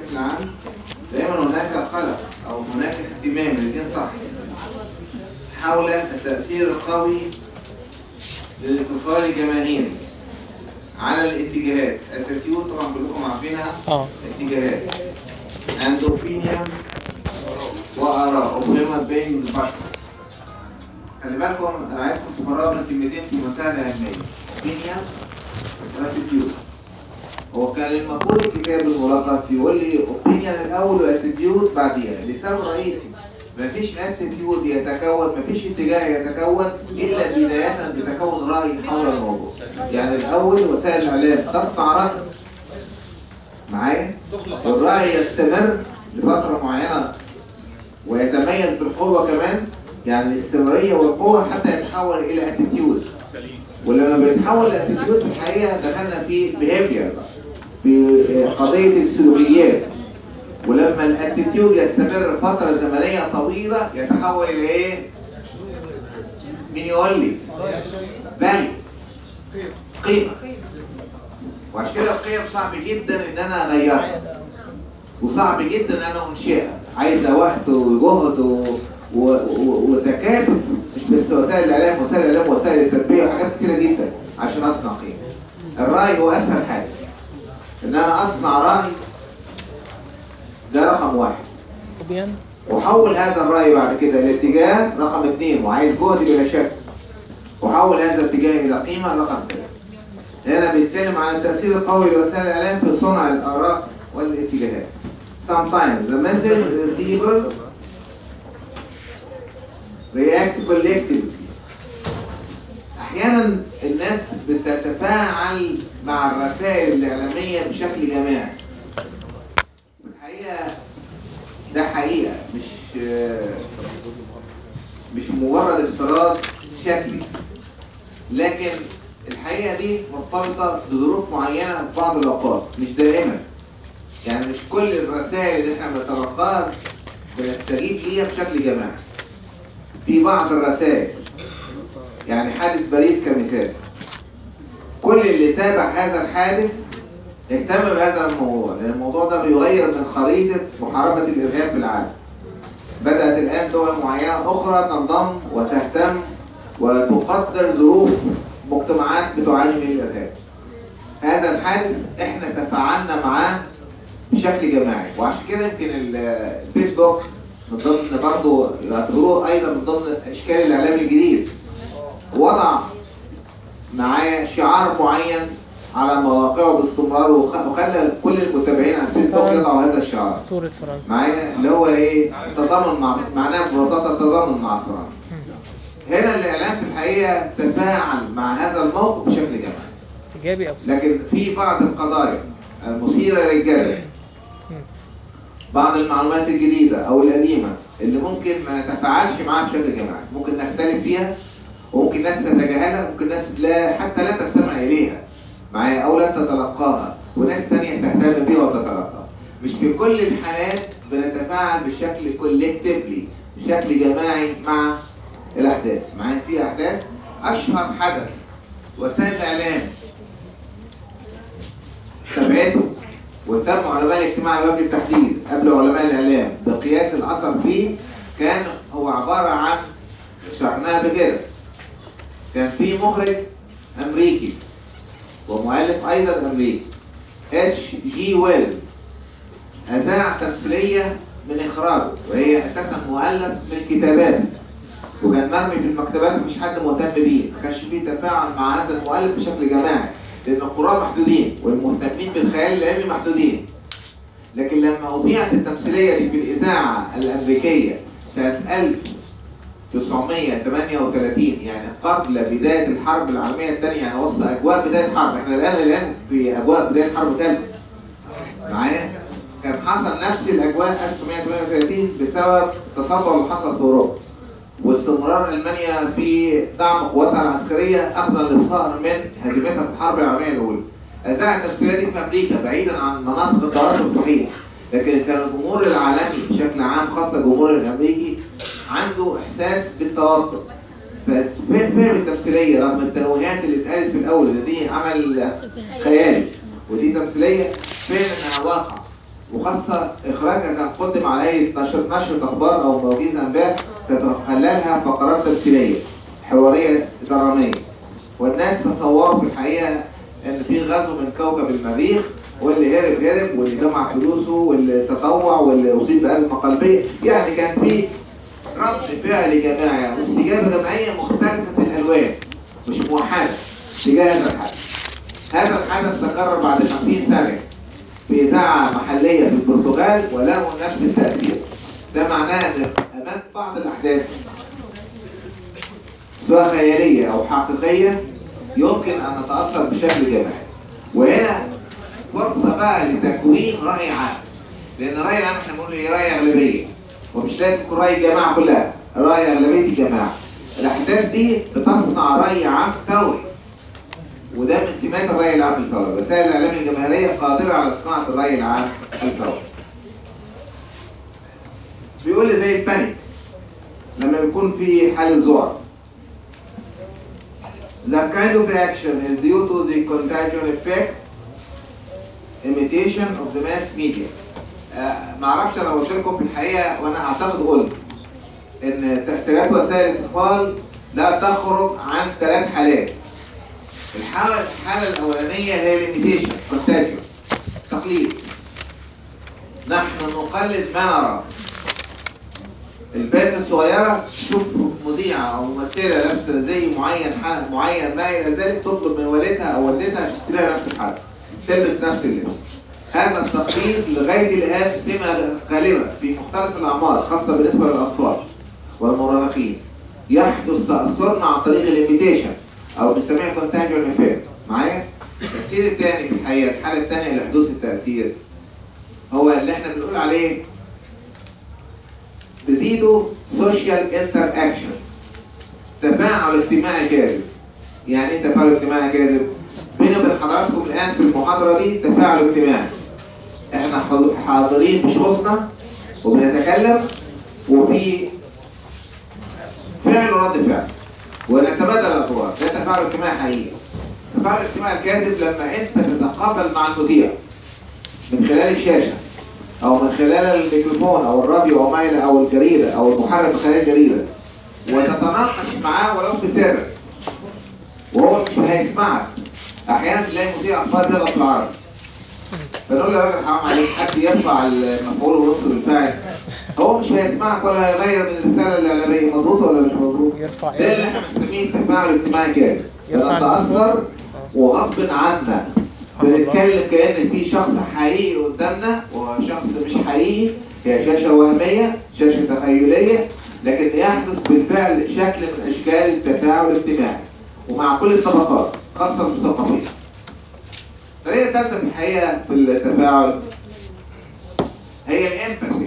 بشكل عام دائما هناك قلق او هناك اهتمام الاثنين صح حول التأثير القوي للاتصال الجماهيري على الاتجاهات الترتيب طبعا كلكم عارفينها اه اتجاهات and opinion وآراء أفهمت بين البشر خلي بالكم أنا عايزكم تفرغوا من كلمتين في منتهى الأهمية opinion واتيتيود هو كان المفروض الكتاب الملخص يقول لي opinion الأول واتيتيود بعديها لسبب رئيسي مفيش اتيتيود يتكون مفيش اتجاه يتكون إلا بداية بتكون رأي حول الموضوع يعني الأول وسائل الإعلام تصنع رأي معايا والرأي يستمر لفترة معينة ويتميز بالقوة كمان يعني الاستمرارية والقوة حتى يتحول إلى اتيتيود ولما بيتحول لاتيتيود في الحقيقة دخلنا في behavior في قضية السلوكيات ولما الاتيتيود يستمر فترة زمنية طويلة يتحول إلى إيه؟ مين يقول لي؟ بالي قيمة وعشان كده القيم صعب جدا ان انا اغيرها وصعب جدا ان انا انشئها عايزه وقت وجهد و... و... و... وتكاتف مش بس وسائل الاعلام وسائل الاعلام وسائل التربيه وحاجات كتيره جدا عشان اصنع قيمه الراي هو اسهل حاجه ان انا اصنع راي ده رقم واحد اوبيان وحول هذا الرأي بعد كده لاتجاه رقم اثنين وعايز جهد بلا شك وحول هذا الاتجاه إلى قيمة رقم ثلاثة هنا بيتكلم عن التأثير القوي لوسائل الإعلام في صنع الآراء والاتجاهات Sometimes the message receivers react collectively أحيانا الناس بتتفاعل مع الرسائل الإعلامية بشكل جماعي الحقيقة ده حقيقة مش مش مجرد افتراض شكلي لكن الحقيقة دي مرتبطة بظروف معينة في بعض الأوقات مش دائما يعني مش كل الرسائل اللي احنا بنتلقاها بنستجيب ليها بشكل جماعي في بعض الرسائل يعني حادث باريس كمثال كل اللي تابع هذا الحادث اهتم بهذا الموضوع لان الموضوع ده بيغير من خريطة محاربة الارهاب في العالم بدأت الآن دول معينة أخرى تنضم وتهتم وتقدر ظروف مجتمعات بتعاني من الإرهاب هذا الحادث احنا تفاعلنا معاه بشكل جماعي وعشان كده يمكن ال- الفيسبوك من ضمن برضه يعتبروه أيضا من ضمن أشكال الإعلام الجديد وضع معاه شعار معين على مواقعه باستمرار وخ- وخلى كل المتابعين على الفيسبوك يضعوا هذا الشعار صورة فرنسا معايا اللي هو ايه التضامن مع معناه ببساطه التضامن مع فرنسا هنا الاعلام في الحقيقه تفاعل مع هذا الموقف بشكل جماعي ايجابي او سلبي لكن في بعض القضايا المثيره للجدل بعض المعلومات الجديده او القديمه اللي ممكن ما نتفاعلش معاها بشكل جماعي ممكن نختلف فيها وممكن ناس تتجاهلها ممكن ناس لا حتى لا تستمع اليها معايا او لا تتلقاها وناس تانية تهتم بيها وتتلقاها مش في كل الحالات بنتفاعل بشكل كولكتيفلي بشكل جماعي مع الاحداث معايا في احداث اشهر حدث وسائل الاعلام تابعته وتم علماء الاجتماع على وجه التحديد قبل علماء الاعلام بقياس الاثر فيه كان هو عباره عن شرحناها بكده كان في مخرج امريكي ومؤلف ايضا امريكي اتش جي ويلز اذاع تمثيليه من اخراجه وهي اساسا مؤلف من كتاباته وكان مرمي في المكتبات مفيش حد مهتم بيه ما كانش فيه تفاعل مع هذا المؤلف بشكل جماعي لان القراء محدودين والمهتمين بالخيال العلمي محدودين لكن لما اذيعت التمثيليه دي في الاذاعه الامريكيه سنه 1938 يعني قبل بدايه الحرب العالميه الثانيه يعني وسط اجواء بدايه حرب احنا الان الان في اجواء بدايه حرب ثالثه معايا كان حصل نفس الاجواء 1938 بسبب التصدع اللي حصل في اوروبا واستمرار المانيا في دعم قواتها العسكريه اخذا للثار من هزيمتها في الحرب العالميه الاولى. اذاع التمثيليه دي في امريكا بعيدا عن مناطق التوتر الصحيح لكن كان الجمهور العالمي بشكل عام خاصه الجمهور الامريكي عنده احساس بالتوتر ففهم التمثيليه رغم التنويهات اللي اتقالت في الاول ان دي عمل خيالي ودي تمثيليه فهم انها واقع وخاصة إخراجها كان قدم عليه نشر نشرة أخبار أو موجز أنباء تتخللها فقرات تمثيلية حوارية درامية والناس تصوروا في الحقيقة إن في غزو من كوكب المريخ واللي هرب هرب واللي جمع فلوسه واللي تطوع واللي أصيب بأزمة قلبية يعني كان في رد فعل جماعي واستجابة جماعية مختلفة الألوان مش موحدة تجاه هذا الحدث هذا الحدث تكرر بعد 50 سنة في إذاعة محلية في البرتغال وله نفس التأثير ده معناه إن أمام بعض الأحداث سواء خيالية أو حقيقية يمكن أن نتأثر بشكل جماعي وهنا فرصة بقى لتكوين رأي عام لأن الرأي العام احنا بنقول إيه رأي أغلبية ومش لازم يكون رأي الجماعة كلها رأي أغلبية الجماعة الأحداث دي بتصنع رأي عام قوي وده من سمات الرأي العام الفوري وسائل الإعلام الجماهيرية قادرة على صناعة الرأي العام الفوري بيقول لي زي البانيك لما بيكون في حالة ذعر The kind of reaction is due to the contagion effect imitation of the mass media آه، معرفش انا قلت لكم في الحقيقه وانا اعتقد قلت ان تاثيرات وسائل الاتصال لا تخرج عن ثلاث حالات الحالة الحالة الأولانية هي الإيميتيشن كونتاجيو تقليد نحن نقلد ما نرى البنت الصغيرة تشوف مذيعة أو ممثلة لابسة زي معين حال معين ما إلى ذلك تطلب من والدها أو والدتها تشتري لها نفس الحاجة تلبس نفس اللبس هذا التقليد لغاية الآن سمة غالبة في مختلف الأعمار خاصة بالنسبة للأطفال والمراهقين يحدث تأثرنا عن طريق الإيميتيشن او بنسميها كونتاجوال افكت معايا التاثير الثاني في الحقيقه الحاله الثانيه لحدوث التاثير هو اللي احنا بنقول عليه بزيدو سوشيال انتر اكشن تفاعل اجتماعي كاذب يعني ايه تفاعل اجتماعي كاذب بيني وبين حضراتكم الان في المحاضره دي تفاعل اجتماعي احنا حاضرين بشخصنا وبنتكلم وفي فعل ورد فعل ونتبادل الادوار ده تفاعل اجتماعي حقيقي التفاعل الاجتماعي الكاذب لما انت تتقابل مع المذيع من خلال الشاشه او من خلال الميكروفون او الراديو او ما الى او الجريده او المحرك من خلال الجريده وتتناقش معاه ولو بسر وهو مش هيسمعك احيانا تلاقي مذيع اخبار بيغلط في العربي فنقول له يا راجل حرام عليك حد يرفع المفعول ونصب الفاعل هو مش هيسمعك ولا هيغير من الرساله الاعلاميه مظبوط ولا مش مظبوط؟ يرفع ده اللي احنا بنسميه التفاعل الاجتماعي كامل يرفع بنتاثر وغصب عنا بنتكلم كان في شخص حقيقي قدامنا وهو شخص مش حقيقي هي شاشه وهميه شاشه تخيليه لكن يحدث بالفعل شكل من اشكال التفاعل الاجتماعي ومع كل الطبقات خاصه المثقفين الطريقه الثالثه في الحقيقه في التفاعل هي الامباثي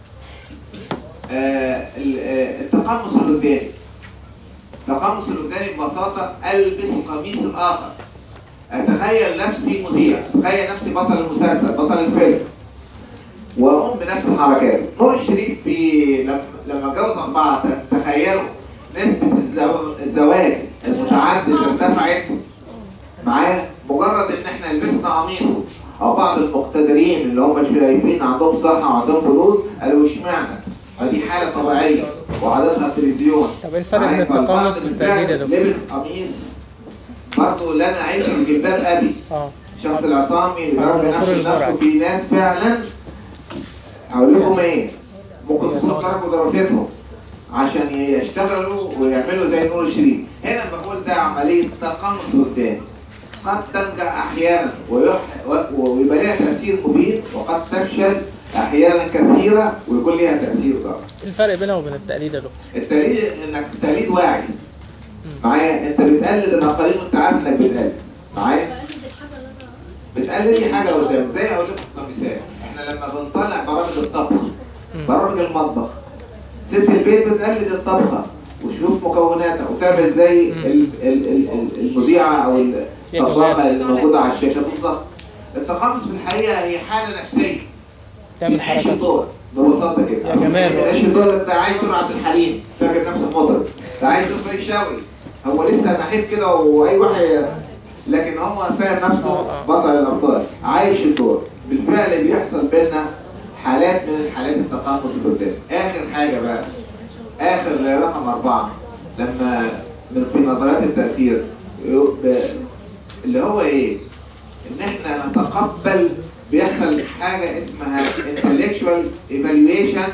آه التقمص الوجداني التقمص الوجداني ببساطة ألبس قميص الآخر أتخيل نفسي مذيع أتخيل نفسي بطل المسلسل بطل الفيلم وأقوم بنفس الحركات نور الشريف في لما اتجوز أربعة تخيلوا نسبة الزواج المتعدد ارتفعت معايا مجرد إن إحنا لبسنا قميصه أو بعض المقتدرين اللي هم شايفين عندهم صحة وعندهم فلوس قالوا اشمعنى فدي حالة طبيعية وعادتها التلفزيون طب ايه الفرق بين التقمص والتجديد يا دكتور؟ لبس قميص برضه اللي انا عايش في جلباب ابي اه الشخص العصامي اللي آه، بيربي دكتور نفسه الزرع. نفسه في ناس فعلا هقول لكم ايه ممكن تكونوا تركوا دراستهم عشان يشتغلوا ويعملوا زي نور الشريف هنا بقول ده عملية تقمص قدام قد تنجح احيانا ويح... و- ويبقى لها تاثير مفيد وقد تفشل احيانا كثيره ويكون لها تاثير ضار ايه الفرق بينها وبين التقليد يا دكتور؟ التقليد انك تقليد واعي معايا انت بتقلد الاخرين وانت عارف انك بتقلد معايا بتقلد لي حاجه قدام زي اقول لكم كمثال احنا لما بنطلع برامج الطبخ مم. برامج المطبخ ست البيت بتقلد الطبخه وتشوف مكوناتها وتعمل زي مم. ال- ال- ال- ال- المذيعه او الطباخه اللي موجوده على الشاشه بالظبط التقمص في الحقيقه هي حاله نفسيه تعمل تعيش حركات الدور ببساطه كده يا جمال. تعيش الدور انت عايز دور عبد الحليم فاكر نفسه مطرب انت عايز دور فريد شوقي هو لسه نحيف كده واي واحد لكن هو فاهم نفسه آه، آه. بطل الابطال عايش الدور بالفعل بيحصل بينا حالات من حالات التقمص اللي قدام اخر حاجه بقى اخر رقم اربعه لما من في نظريات التاثير يو- ب- اللي هو ايه؟ ان احنا نتقبل بيحصل حاجه اسمها intellectual evaluation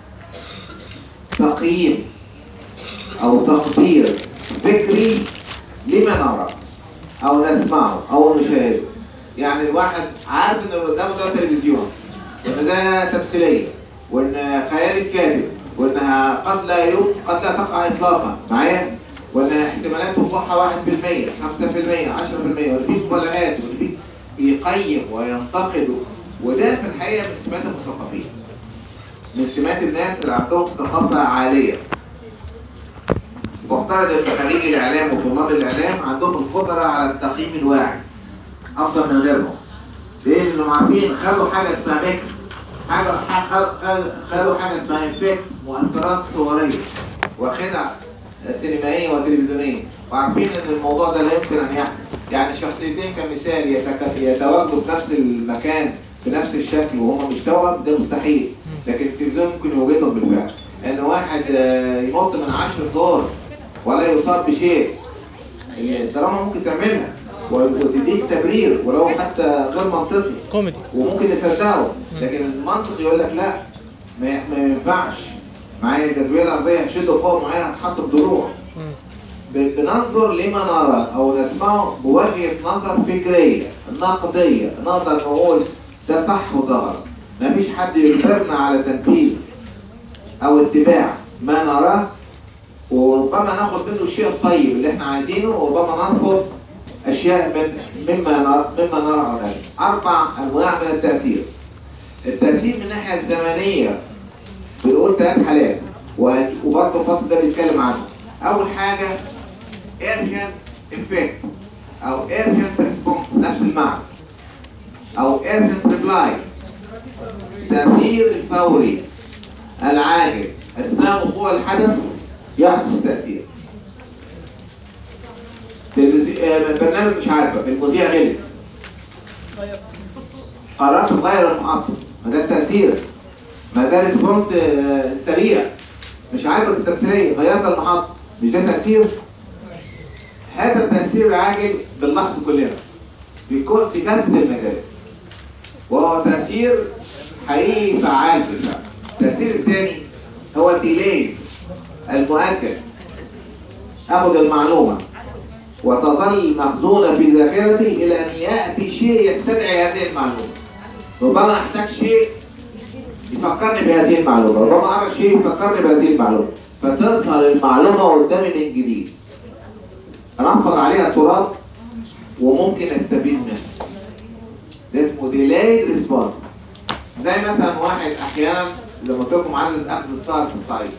تقييم او تقدير فكري لما نرى او نسمعه او نشاهده يعني الواحد عارف ان اللي قدامه ده تلفزيون وان ده تمثيليه وان خيال الكاتب وانها قد لا يوم قد لا تقع اطلاقا معايا وان احتمالات وقوعها 1% 5% 10% وان في مبالغات وان في بيقيم وينتقد وده في الحقيقه من سمات المثقفين من سمات الناس اللي عندهم ثقافه عاليه مفترض ان خريج الاعلام وطلاب الاعلام عندهم القدره على التقييم الواعي افضل من غيرهم ليه؟ لانهم عارفين خدوا حاجه اسمها ميكس حاجه خ- خ- خدوا حاجه اسمها افكتس مؤثرات صوريه وخدع سينمائيه وتلفزيونيه وعارفين ان الموضوع ده لا يمكن ان يحدث يعني الشخصيتين كمثال يتك- يتواجدوا في نفس المكان بنفس الشكل وهما مش توأم ده مستحيل لكن التلفزيون ممكن يوجدهم بالفعل ان واحد آه، ينط من عشر دور ولا يصاب بشيء الدراما ممكن تعملها وتديك تبرير ولو حتى غير منطقي كوميدي وممكن يصدقه لكن المنطق يقول لك لا ما, ما ينفعش معايا الجاذبيه الارضيه هتشده فوق معايا هتحط بضلوع مم. ب- بننظر لما نرى او نسمعه بوجهه نظر فكريه نقديه نقدر نقول ده صح وده غلط مفيش حد يجبرنا على تنفيذ او اتباع ما نراه وربما ناخد منه الشيء الطيب اللي احنا عايزينه وربما نرفض اشياء من مما نرى مما نرى أو نجد. اربع انواع من التاثير التاثير من الناحيه الزمنيه بنقول ثلاث حالات وه- وبرضه الفصل ده بيتكلم عنه اول حاجه urgent effect او urgent response نفس المعنى او urgent reply التأثير الفوري العاجل أثناء وقوع الحدث يحدث تأثير تلفزي... آه، برنامج مش عاجبك المذيع غلس قررت تغير المحطة ما ده التأثير ما ده ريسبونس آه، سريع مش عاجبك التمثيلية غيرت المحطة مش ده تأثير هذا التأثير العاجل بنلاحظه كلنا في كو- في كافة المجالات وهو تأثير حقيقي فعال بالفعل التأثير الثاني هو الديلي المؤجل اخذ المعلومة وتظل مخزونة في ذاكرتي إلى أن يأتي شيء يستدعي هذه المعلومة ربما أحتاج شيء يفكرني بهذه المعلومة ربما أرى شيء يفكرني بهذه المعلومة فتظهر المعلومة قدامي من جديد أنا أحفظ عليها تراب وممكن أستفيد منها ده اسمه delayed response زي مثلا واحد احيانا زي ما قلت لكم عدد اخذ السهر في الصعيد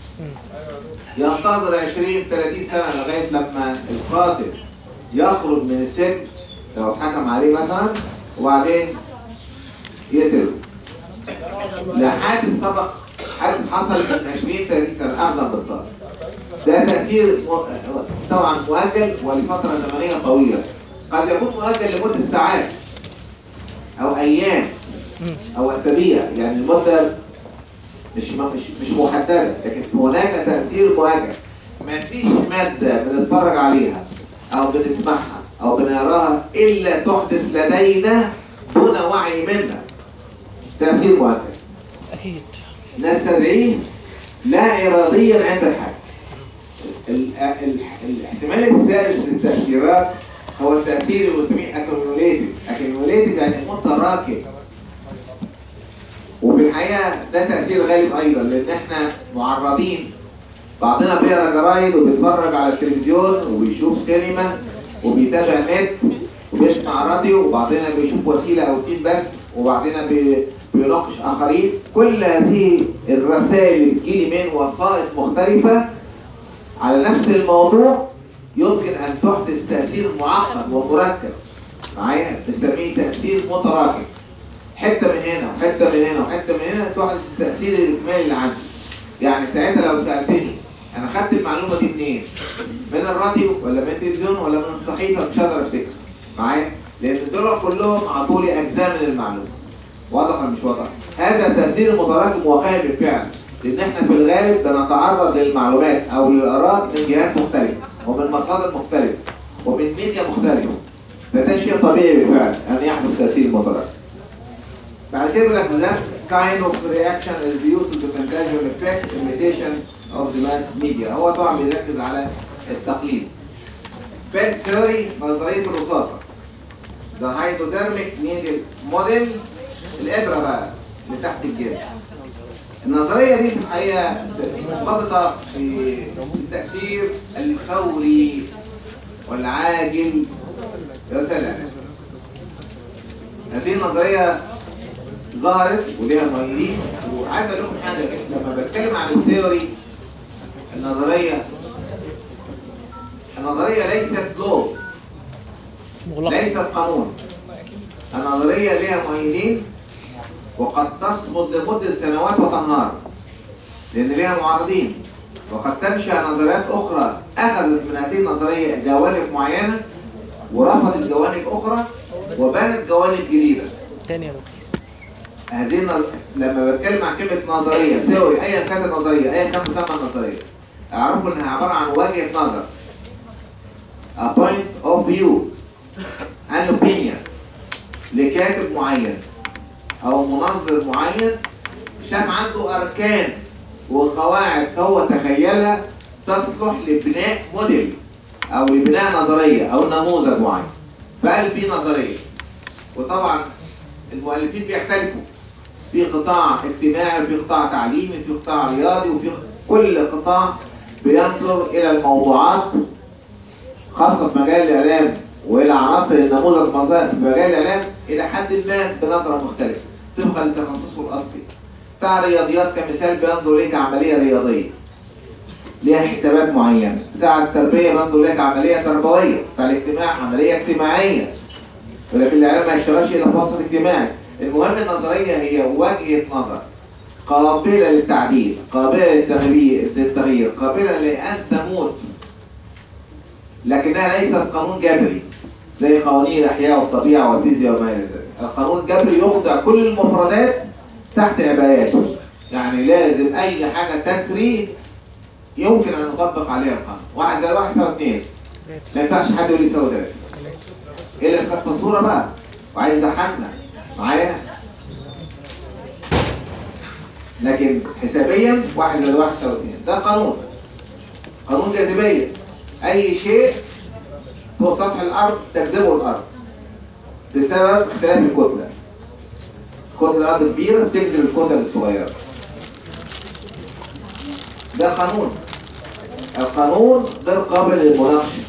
ينتظر 20 30 سنه لغايه لما القاتل يخرج من السجن لو اتحكم عليه مثلا وبعدين يقتله لا حادث سبق حادث حصل من 20 30 سنه اخذا بالسهر ده تاثير م- طبعا مؤجل ولفتره زمنيه طويله قد يكون مؤجل لمده ساعات او ايام مم. او اسابيع يعني المده مش مش مش محدده لكن هناك تاثير مؤجل ما فيش ماده بنتفرج عليها او بنسمعها او بنقراها الا تحدث لدينا دون وعي منا تاثير مؤجل اكيد نستدعيه لا اراديا عند الحاجه ال- ال- الاحتمال الثالث للتاثيرات هو التاثير اللي بنسميه اكيوميوليتيف اكيوميوليتيف يعني متراكم وفي الحقيقه ده تاثير غالب ايضا لان احنا معرضين بعضنا بيقرا جرايد وبيتفرج على التلفزيون وبيشوف سينما وبيتابع نت وبيسمع راديو وبعضنا بيشوف وسيله او اتنين بس وبعضنا بي- بيناقش اخرين كل هذه الرسائل اللي بتجيلي من وسائط مختلفه على نفس الموضوع يمكن ان تحدث تاثير معقد ومركب معايا بنسميه تاثير متراكم حته من هنا وحته من هنا وحته من هنا تحدث التاثير الاجمالي اللي عندي يعني ساعتها لو سالتني انا خدت المعلومه دي منين؟ من الراديو ولا من التلفزيون ولا من الصحيفه مش هقدر افتكر معايا؟ لان دول كلهم عطوا لي اجزاء من المعلومه واضح ولا مش واضح؟ هذا التأثير المتراكم واقعي بالفعل لأن احنا في الغالب بنتعرض للمعلومات أو للآراء من جهات مختلفة ومن مصادر مختلفة ومن ميديا مختلفة فده شيء طبيعي بالفعل أن يحدث تأثير متراكم بعد كده بيقول لك ده kind of reaction is due to the contagion effect imitation of the mass media هو طبعا بيركز على التقليد فات ثيوري نظرية الرصاصة the hydrodermic needle model الإبرة بقى اللي تحت الجلد النظرية دي في الحقيقة مرتبطة في التأثير الفوري والعاجل يا سلام هذه النظرية ظهرت وليها مؤيدين وعايز اقول لكم حاجه كده لما بتكلم عن الثيوري النظريه النظريه ليست لو مغلقة ليست قانون النظريه ليها مؤيدين وقد تصمد لمده سنوات وتنهار لان ليها معارضين وقد تنشا نظريات اخرى اخذت من هذه النظريه جوانب معينه ورفضت جوانب اخرى وبنت جوانب جديده تاني يا دكتور هذه النظ... لما بتكلم عن كلمة نظرية ثيوري أيا كانت النظرية أيا كان مسمى النظرية اعرفوا إنها عبارة عن وجهة نظر a point of view an opinion لكاتب معين أو منظر معين شاف عنده أركان وقواعد هو تخيلها تصلح لبناء موديل أو لبناء نظرية أو نموذج معين فقال في نظرية وطبعا المؤلفين بيختلفوا في قطاع اجتماعي وفي قطاع تعليمي وفي قطاع رياضي وفي كل قطاع بينظر الى الموضوعات خاصه في مجال الاعلام والى عناصر النموذج في مجال الاعلام الى حد ما بنظره مختلفه طبقا لتخصصه الاصلي بتاع الرياضيات كمثال بينظر ليه كعمليه رياضيه ليها حسابات معينه بتاع التربيه بينظر ليه كعمليه تربويه بتاع الاجتماع عمليه اجتماعيه ولكن الاعلام ما يشتغلش الا في وسط اجتماعي المهم النظريه هي وجهه نظر قابله للتعديل قابله للتغيير للتغيير قابله لان تموت لكنها ليست قانون جبري زي قوانين الاحياء والطبيعه والفيزياء وما الى ذلك القانون الجبري يخضع كل المفردات تحت عبايته يعني لازم اي حاجه تسري يمكن ان نطبق عليها القانون واحد زائد واحد يساوي اثنين ما ينفعش حد يقول يساوي ثلاثه الا اذا كانت فزوره بقى وعايز يضحكنا معايا لكن حسابيا واحد زائد واحد يساوي اثنين ده قانون قانون جاذبيه اي شيء فوق سطح الارض تجذبه الارض بسبب اختلاف الكتله كتله الارض كبيره بتجذب الكتل الصغيره ده قانون القانون غير قابل للمناقشه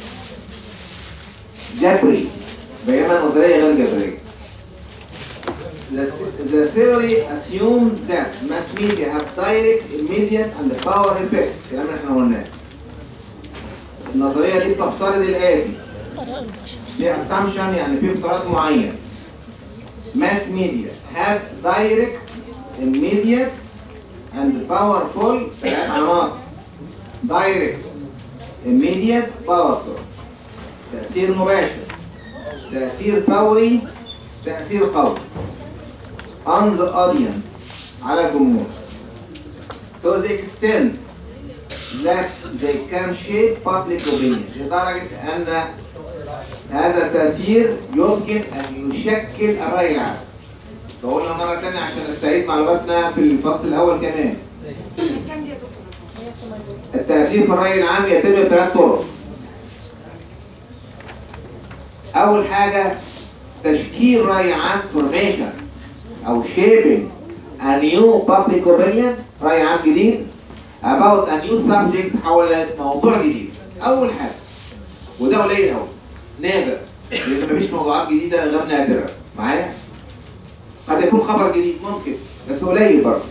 جبري بينما النظريه غير جبريه The, the theory assumes that mass media have direct, immediate, and power effects. الكلام اللي احنا قلناه. النظرية دي بتفترض الآتي. ليه assumption يعني في افتراض معين. Mass media have direct, immediate, and powerful ثلاث عناصر. Direct, immediate, powerful. تأثير مباشر. تأثير فوري. تأثير قوي. on the audience على الجمهور to the extent that they can shape public opinion لدرجة أن هذا التأثير يمكن أن يشكل الرأي العام بقولها مرة تانية عشان نستعيد معلوماتنا في الفصل الأول كمان التأثير في الرأي العام يتم بثلاث طرق أول حاجة تشكيل رأي عام formation او shaping a new public opinion رأي عام جديد about a new subject حول موضوع جديد أول حاجة وده قليل أوي نادر لأن مفيش موضوعات جديدة غير نادرة معايا؟ قد يكون خبر جديد ممكن بس قليل برضه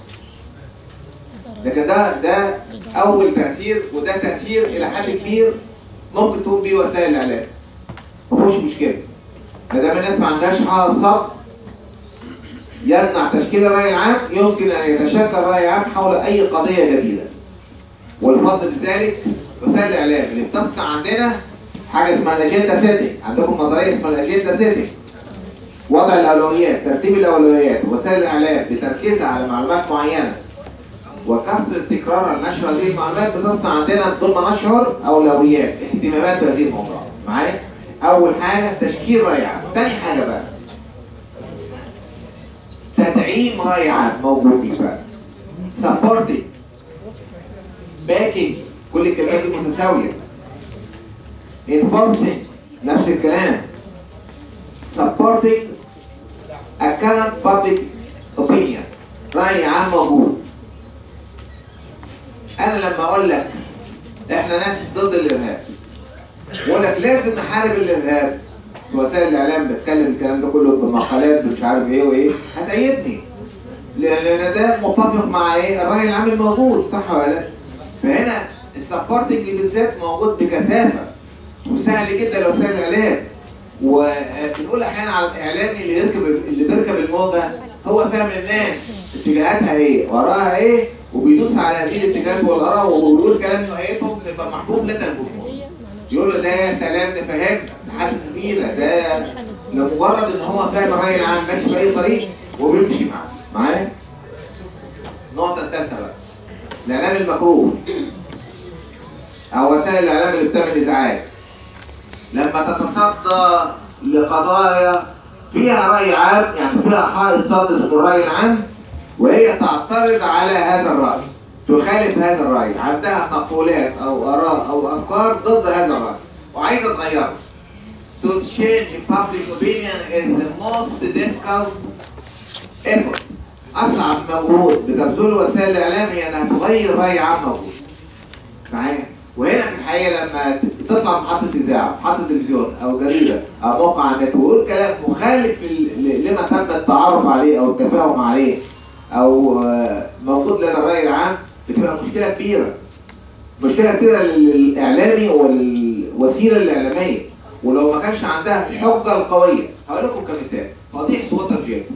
لكن ده ده أول تأثير وده تأثير إلى حد كبير ممكن تقوم بيه وسائل الإعلام مفيهوش مشكلة ما دام الناس ما عندهاش حالة صبر يمنع تشكيل الرأي العام يمكن أن يتشكل رأي عام حول أي قضية جديدة والفضل بذلك وسائل الإعلام اللي بتصنع عندنا حاجة اسمها الأجندة سيتنج عندكم نظرية اسمها الأجندة سيتنج وضع الاولويات ترتيب الاولويات وسائل الاعلام بتركيزها على معلومات معينه وكثره تكرار النشر هذه المعلومات بتصنع عندنا بدون ما نشعر اولويات اهتمامات بهذه الموضوع معايا اول حاجه تشكيل راي عام ثاني حاجه بقى تدعيم راي عام موجود فيه بقى سبورتنج باكينج كل الكلمات دي متساويه enforcing نفس الكلام supporting a current public opinion رأي عام موجود أنا لما أقول لك إحنا ناس ضد الإرهاب بقول لك لازم نحارب الإرهاب في وسائل الإعلام بتكلم الكلام ده كله بمقالات مش عارف إيه وإيه هتأيدني لأن ده متفق مع إيه الرأي العام الموجود صح ولا لا؟ فهنا السبورتنج بالذات موجود بكثافة وسهل جدا لوسائل الإعلام وبنقول احيانا على الاعلامي اللي يركب اللي بيركب الموضه هو فاهم الناس اتجاهاتها ايه وراها ايه وبيدوس على هذه الاتجاهات والاراء وبيقول كلام نهايتهم يبقى محبوب لدى الجمهور يقول له ده يا سلام ده فهمنا ده حاسس بينا ده لمجرد ان هو فاهم الراي العام ماشي باي طريق وبيمشي معاه معايا النقطه الثالثه بقى الاعلام المكروه او وسائل الاعلام اللي بتعمل ازعاج لما تتصدى لقضايا فيها رأي عام يعني فيها حائط صد اسمه الرأي العام وهي تعترض على هذا الرأي تخالف هذا الرأي عندها مقولات أو آراء أو أفكار ضد هذا الرأي وعايزة تغيره To change public opinion is the most difficult effort أصعب مجهود بتبذله وسائل الإعلام هي إنها تغير رأي عام موجود معايا وهنا في الحقيقه لما تطلع محطه اذاعه محطه تلفزيون او جريده او موقع على النت ويقول كلام مخالف ل- لما تم التعارف عليه او التفاهم عليه او آه، موجود لدى الراي العام بتبقى مشكله كبيره مشكله كبيره للاعلامي والوسيله الاعلاميه ولو ما كانش عندها الحجه القويه هقول لكم كمثال فضيحه ووتر جيت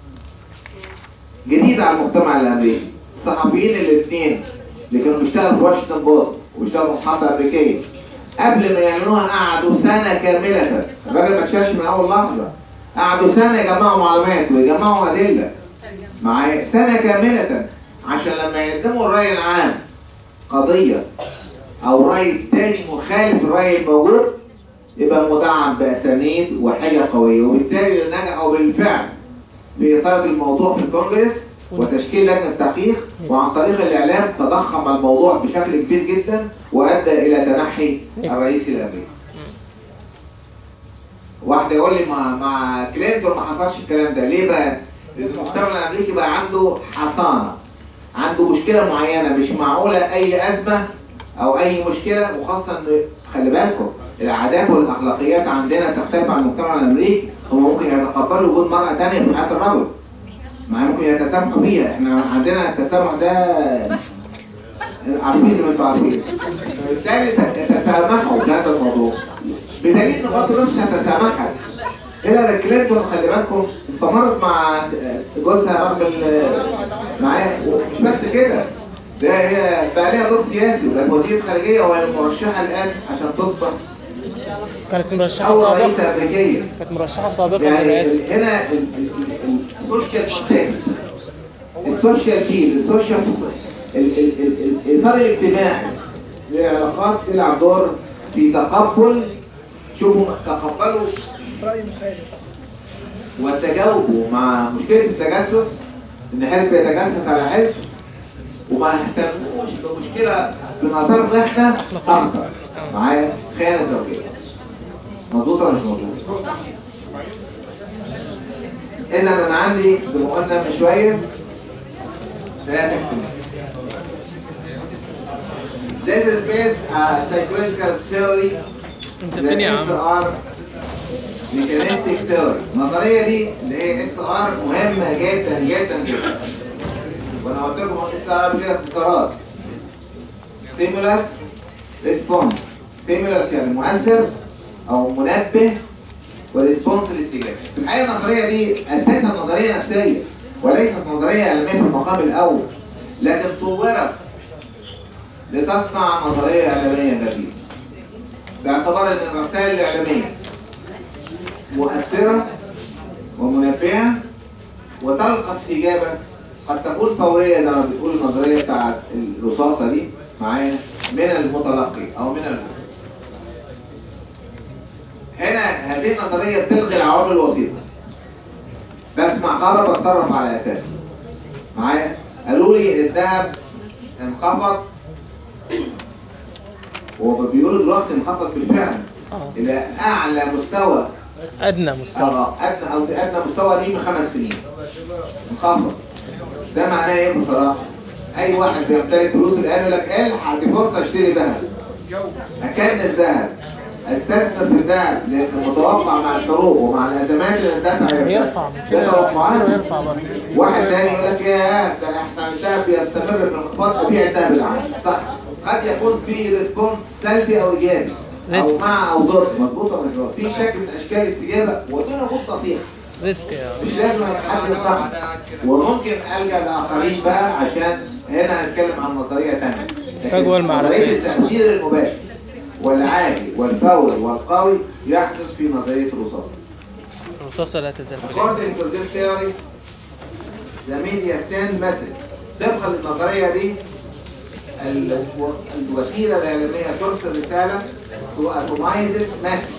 جديده على المجتمع الامريكي الصحفيين الاثنين اللي كانوا بيشتغلوا في واشنطن بوست وبيشتغلوا في محطه امريكيه قبل ما يعلنوها قعدوا سنه كامله الراجل ما اتشالش من اول لحظه قعدوا سنه يجمعوا معلومات ويجمعوا ادله معايا سنه كامله عشان لما يقدموا الراي العام قضيه او راي تاني مخالف الراي الموجود يبقى مدعم باسانيد وحاجه قويه وبالتالي نجحوا بالفعل في اثاره الموضوع في الكونجرس وتشكيل لجنه تحقيق وعن طريق الاعلام تضخم الموضوع بشكل كبير جدا وادى الى تنحي الرئيس الامريكي. واحد يقول لي مع مع كلينتون ما حصلش الكلام ده ليه بقى؟ لان المجتمع الامريكي بقى عنده حصانه عنده مشكله معينه مش معقوله اي ازمه او اي مشكله وخاصه ان خلي بالكم العادات والاخلاقيات عندنا تختلف عن المجتمع الامريكي هم ممكن يتقبلوا وجود مرأة تانية في حياة الرجل مع ممكن يتسامحوا فيها احنا عندنا التسامح ده عارفين زي ما انتوا عارفين فبالتالي يتسامحوا في هذا الموضوع بدليل ان برضه نفسها تسامحت هيلاري كلينتون خلي بالكم استمرت مع جوزها رغم ال- معاه ومش بس كده ده هي بقى لها دور سياسي وبقت وزير خارجيه وهي المرشحه الان عشان تصبح كانت مرشحة اول رئيسه سابقة امريكيه كانت مرشحة سابقة يعني للرئاسة ال- هنا ال- ال- ال- السوشيال كونتكست السوشيال فيل السوشيال ال- ال- ال- الاطار الاجتماعي للعلاقات بيلعب دور في تقبل شوفوا تقبلوا رأي مخالف وتجاوبوا مع مشكله التجسس ان حزب يتجسس على حزب وما اهتموش بمشكله في نظرنا احنا اخطر معايا خيانه زوجيه مظبوط ولا مش مظبوط؟ اذا انا عندي زي ما قلنا من شويه ثلاثه احتمال This is based on psychological theory انت فين يا عم؟ SR ميكانيستيك ثيوري النظريه دي اللي هي اس ار مهمه جدا جدا جدا وانا قلت لكم اس ار كده اختصارات ستيمولاس ريسبونس ستيمولاس يعني مؤثر او منبه وريسبونس الاستجابه في الحقيقه النظريه دي اساسا نظريه نفسيه وليست نظريه علميه في المقام الاول لكن طورت لتصنع نظريه اعلاميه جديده باعتبار ان الرسائل الاعلاميه مؤثرة ومنبهة وتلقى استجابة قد تكون فورية زي ما بتقول النظرية بتاعت الرصاصة دي معايا من المتلقي أو من المتلقي هنا هذه النظرية بتلغي العوامل الوسيطة بسمع خبر بتصرف على أساسه معايا قالوا لي الذهب انخفض وبيقولوا دلوقتي انخفض بالفعل اه إلى أعلى مستوى ادنى مستوى اه ادنى او ادنى مستوى ليه من خمس سنين انخفض ده معناه ايه بصراحه؟ اي واحد بيمتلك فلوس الان يقول لك الحق دي فرصه اشتري ذهب اكنز ذهب استثمر في الذهب لان متوقع مع الحروب ومع الازمات اللي الدفع يرفع ده توقعات يرفع برضه واحد تاني يقول لك يا ده احسن الذهب بيستمر في الانخفاض ابيع الذهب العام صح قد يكون في ريسبونس سلبي او ايجابي او ريسك. مع او ضد مظبوط ولا مش مظبوط؟ في شكل من اشكال الاستجابه ودون وجود نصيحه ريسك يعني مش لازم حد ينصحك وممكن الجا لاخرين بقى عشان هنا هنتكلم عن نظريه ثانيه الفجوة المعرفية. نظريه التاثير المباشر والعالي والفوري والقوي يحدث في نظريه الرصاص الرصاصة لا تزال في According to this theory, the media send message. طبقا للنظرية دي ال- الوسيلة الإعلامية ترسل رسالة to atomized message.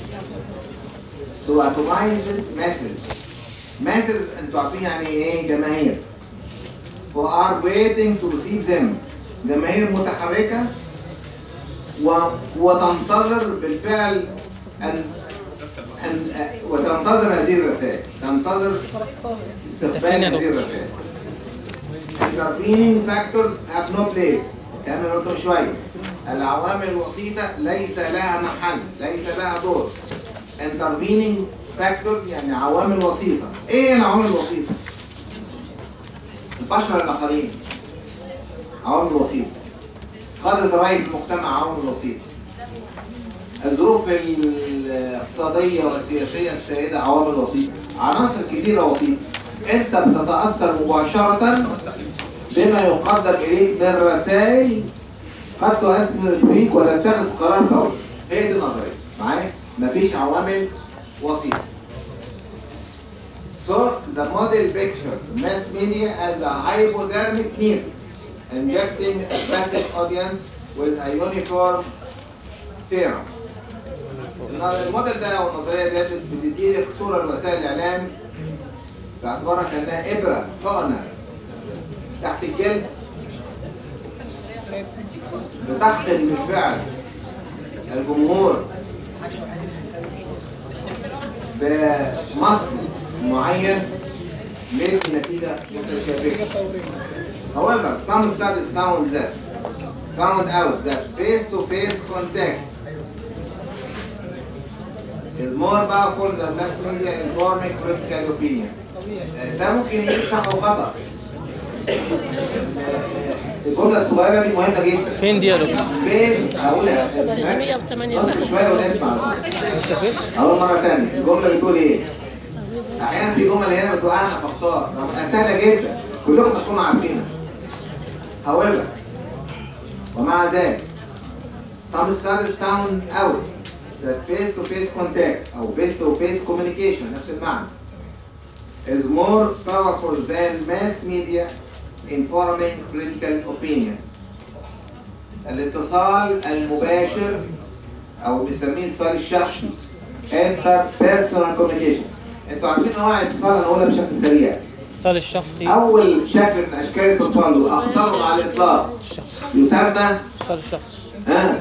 to atomized message. message انتوا عارفين يعني ايه جماهير. who are waiting to receive them. جماهير متحركة و... وتنتظر بالفعل أن أن وتنتظر هذه الرسائل تنتظر استقبال هذه الرسائل intervening factors have no place كما قلت من شوية العوامل الوسيطة ليس لها محل ليس لها دور intervening factors يعني عوامل وسيطة ايه العوامل الوسيطة؟ البشر الآخرين عوامل وسيطة قادة رأي المجتمع عوامل وسيطة الظروف الاقتصادية والسياسية السائدة عوامل وسيطة عناصر كثيرة وسيطة انت بتتأثر مباشرة بما يقدم إليك من رسائل قد تؤثر فيك وتتخذ قرار فوري هي دي النظرية معايا مفيش عوامل وسيطة So the model picture mass media as a hypodermic needle injecting a passive audience with a uniform serum. الموديل ده او النظريه دي بتدي لك صوره لوسائل الاعلام باعتبارها كانها ابره حقنه تحت الجلد بتحقن بالفعل الجمهور بمصل معين ليدي نتيجه متشابهه. However, some studies found that found out that face-to-face contact is more powerful than mass media informing political opinion. آه، ده ممكن يجي صح وخطأ. آه، الجملة الصغيرة دي مهمة جدا. فين دي يا دكتور؟ فيس هقولها في 108 اصبر شوية ونسمع. انت فين؟ أول مرة تانية الجملة بتقول إيه؟ أحيانا في جمل هنا بتوقعنا في أخطاء، رغم إنها سهلة جدا. كلكم تكونوا عارفينها. However, ومع ذلك some studies found out that face-to-face contact أو face-to-face communication نفس المعنى is more powerful than mass media informing political opinion. الاتصال المباشر أو بنسميه الاتصال الشخصي interpersonal communication. انتوا عارفين انواع الاتصال انا هقولها بشكل سريع. الاتصال الشخصي أول شكل من أشكال الاتصال وأخطرهم على الإطلاق الشخصي يسمى الاتصال الشخصي ها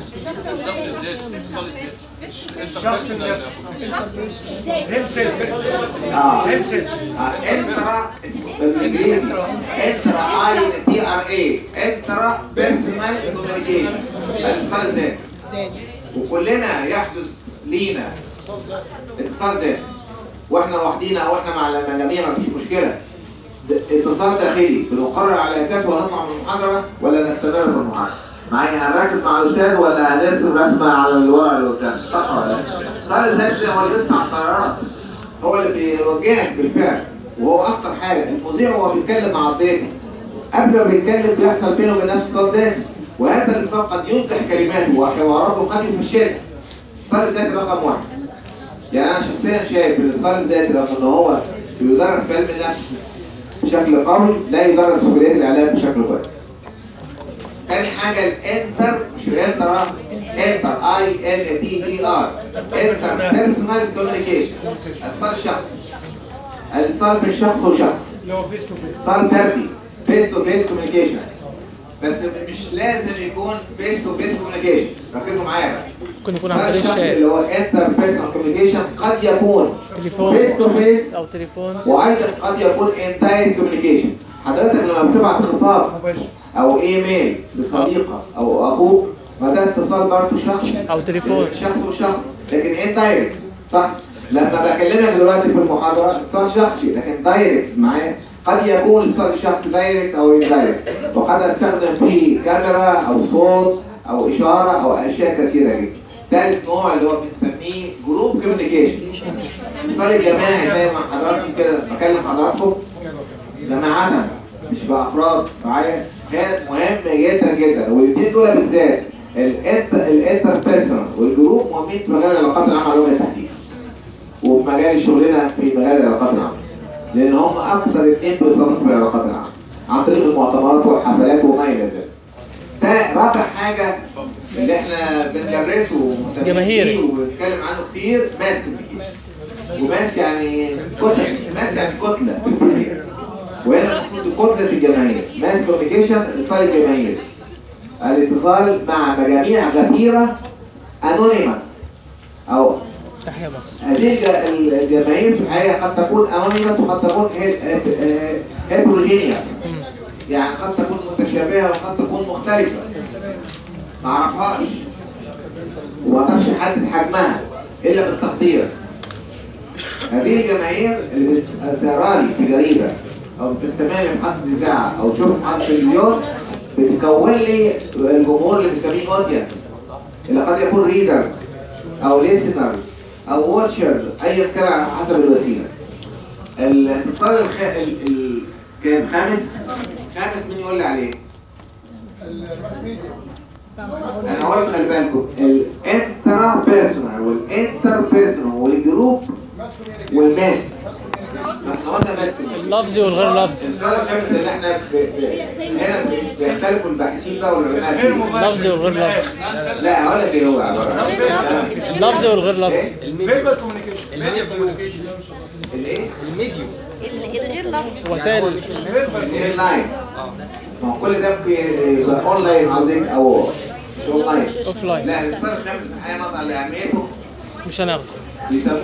اه انترا بالانجليزي انترا اي تي ار اي انترا بيرسونال كوميونيكيشن الاتصال الذاتي وكلنا يحدث لينا اتصال ذاتي واحنا لوحدينا او احنا مع المجاميع مفيش مشكله ده اتصال داخلي بنقرر على اساسه هنطلع من المحاضره ولا نستمر في المحاضره معايا هنركز مع الاستاذ ولا هنرسم رسمه على الورقه اللي قدامنا صح ولا لا؟ الاتصال الذاتي ده هو اللي بيصنع القرارات هو اللي بيوجهك بالفعل وهو اخطر حاجه المذيع وهو بيتكلم مع الضيف قبل ما بيتكلم بيحصل بينه وبين نفسه اتصال ذاتي وهذا الاتصال قد ينجح كلماته وحواراته قد يفشلها الاتصال الذاتي رقم واحد يعني انا شخصيا شايف الاتصال الذاتي رغم ان هو بيدرس في علم النفس بشكل قوي لا يدرس في كليه الاعلام بشكل كويس. تاني حاجه الانتر مش الانتر انتر اي ان تي اي ار انتر بيرسونال كوميونيكيشن اتصال شخصي الاتصال بين شخص وشخص اللي هو فيس تو فيس اتصال فردي فيس تو فيس كوميونيكيشن بس مش لازم يكون فيس تو فيس كوميونيكيشن ركزوا معايا بقى ممكن يكون عن اتصال طريق الشخص الشات اللي هو انتر بيرسونال كوميونيكيشن قد يكون تليفون فيس تو فيس او تليفون وايضا قد يكون انتاير كوميونيكيشن حضرتك لما بتبعت خطاب مباشر او ايميل لصديقه او اخوك ما ده اتصال برضه شخصي او تليفون شخص وشخص لكن ايه دايركت صح لما بكلمك دلوقتي في المحاضره اتصال شخصي لكن دايركت معايا قد يكون الاتصال الشخصي دايركت او اندايركت وقد استخدم فيه كاميرا او صوت او اشاره او اشياء كثيره جدا ثالث نوع اللي هو بنسميه جروب كوميونيكيشن الاتصال الجماعي زي ما حضراتكم كده بكلم حضراتكم جماعة مش بأفراد معايا كانت مهمة جدا جدا والاثنين دول بالذات الانتر الانتر بيرسونال والجروب مهمين في مجال العلاقات العامة لغة التحديد وفي مجال شغلنا في مجال العلاقات العامة لأن هم أكثر اثنين بيستخدموا في العلاقات العامة عن طريق المؤتمرات والحفلات وما إلى ذلك. ده رابع حاجة اللي احنا بندرسه ومهتمين جماهيري. بيه وبنتكلم عنه كتير ماس كوميونيكيشن وماس يعني كتل ماس يعني كتلة في الكتير وهنا المفروض كتلة الجماهير ماس كوميونيكيشن اتصال الجماهير الاتصال مع مجاميع غفيرة انونيمس او تحيا مصر هذه الج- الجماهير في الحقيقة قد تكون انونيمس وقد تكون هيتروجينيوس يعني قد تكون متشابهة وقد تكون مختلفة ما اعرفهاش وما اقدرش احدد حجمها الا بالتقدير هذه الجماهير اللي بتقرا لي في جريده او بتستمع لي في محطه اذاعه او تشوف في محطه تلفزيون بتكون لي الجمهور اللي بنسميه اودينس اللي قد يكون ريدر او ليسنر او واتشر ايا كان على حسب الوسيله الاتصال الخ... ال... ال... كان خامس خامس مين يقول لي عليه؟ انا هقول لك خلي بالكم الانترا بيرسونال والانتر بيرسونال والجروب والماس ما احنا قلنا ماس اللفظي والغير لفظي السؤال الخامس اللي احنا ب... ب... هنا ب- بيختلفوا الباحثين بقى والعلماء غير فيه مباشر لفظي والغير لفظي لا هقول لك ايه هو عباره عن اللفظي والغير لفظي فيربال كوميونيكيشن الايه؟ الغير لفظ وسائل الايه لاين ما هو كل ده بيبقى اونلاين قصدك او مش اونلاين اوف لاين لا الاتصال الخامس في الحقيقه نظرا لاهميته مش هناخده بيسموه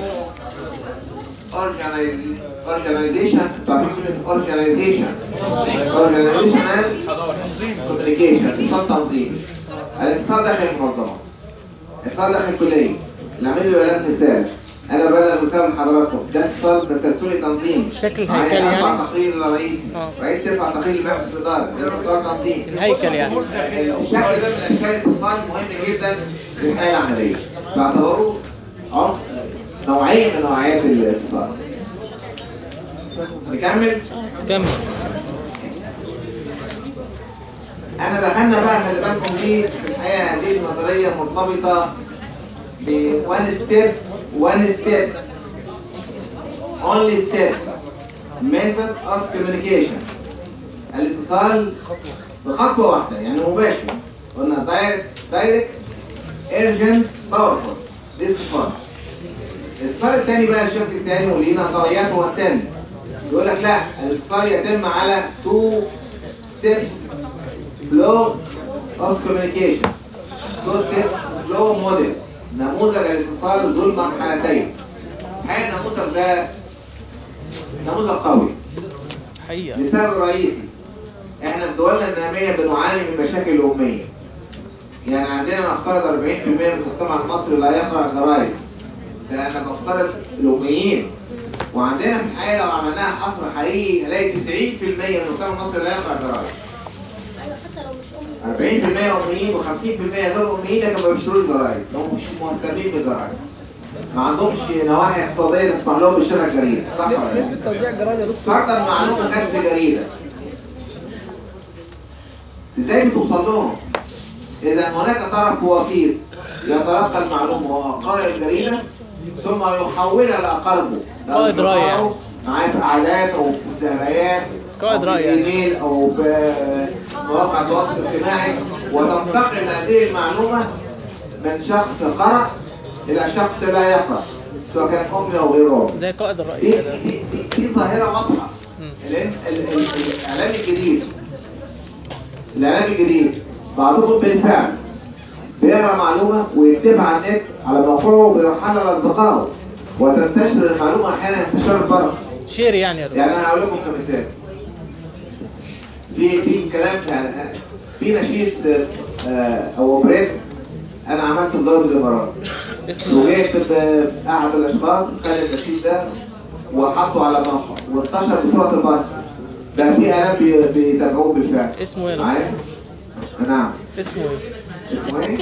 organization organization organizational communication اتصال تنظيمي الاتصال داخل المنظمة اتصال داخل كلية العميد بيبقى لك مثال انا بلغ مثال لحضراتكم ده اتصال تسلسلي تنظيمي شكل معايا الهيكل يعني؟ ارفع تقرير للرئيس آه. رئيس يرفع تقرير لمجلس الاداره ده اتصال تنظيمي الهيكل يعني الشكل ده من اشكال الاتصال مهم جدا في الحياه العمليه باعتباره عنصر نوعيه من نوعيات الاتصال نكمل كمل انا دخلنا بقى خلي بالكم دي في الحقيقه هذه النظريه مرتبطه ب one step one step only step method of communication الاتصال بخطوه واحده يعني مباشر قلنا دايركت دايركت urgent powerful دي الصفات الاتصال الثاني بقى الشكل الثاني وليه نظريات هو الثاني يقول لك لا الاتصال يتم على two steps flow of communication two step flow model نموذج الاتصال ذو المرحلتين الحقيقه النموذج ده نموذج قوي حقيقة لسبب رئيسي احنا في دولنا النامية بنعاني من مشاكل الأمية يعني عندنا نفترض 40% من المجتمع المصري لا يقرأ جرايد ده انا بفترض الأميين وعندنا في الحقيقة لو عملناها حصر حقيقي هنلاقي 90% من المجتمع المصري لا يقرأ جرايد حتى لو مش أم 40% أميين و50% غير أميين لكن ما بيشتروش جرايد هم مش مهتمين بالجرايد ما عندهمش نواحي اقتصادية تسمح لهم بشراء الجريدة صح ولا لا؟ نسبة توزيع الجرايد يا دكتور فرضا معلومة كانت في جريدة ازاي بتوصل لهم؟ إذا هناك طرف وسيط يتلقى المعلومة وهو قارئ الجريدة ثم يحولها لاقاربه قائد رأي يعني. لأصدقائه، معاه في قعدات او في سهريات قائد أو في رأي يعني. ايميل او في مواقع التواصل الاجتماعي وتنتقل هذه المعلومه من شخص قرأ الى شخص لا يقرأ سواء كان امي او غير امي زي قائد الرأي دي كده دي دي, دي ظاهره واضحه الإن- ال- ال- الاعلام الجديد الاعلام الجديد بعضهم بالفعل بيقرا معلومه ويكتبها على النت على موقعه وبيرحلها لاصدقائه وتنتشر المعلومه احيانا انتشار البرق شير يعني يا دكتور يعني انا هقول لكم كمثال في في كلام يعني في نشيد آه، او بريد انا عملته في دوله الامارات اسمه وجيت احد الاشخاص خد النشيد ده وحطه على موقع وانتشر بصوره البرق بقى في اعلام بي- بيتابعوه بالفعل اسمه ايه يا دكتور؟ معايا؟ نعم اسمه ايه؟ اسمه ايه؟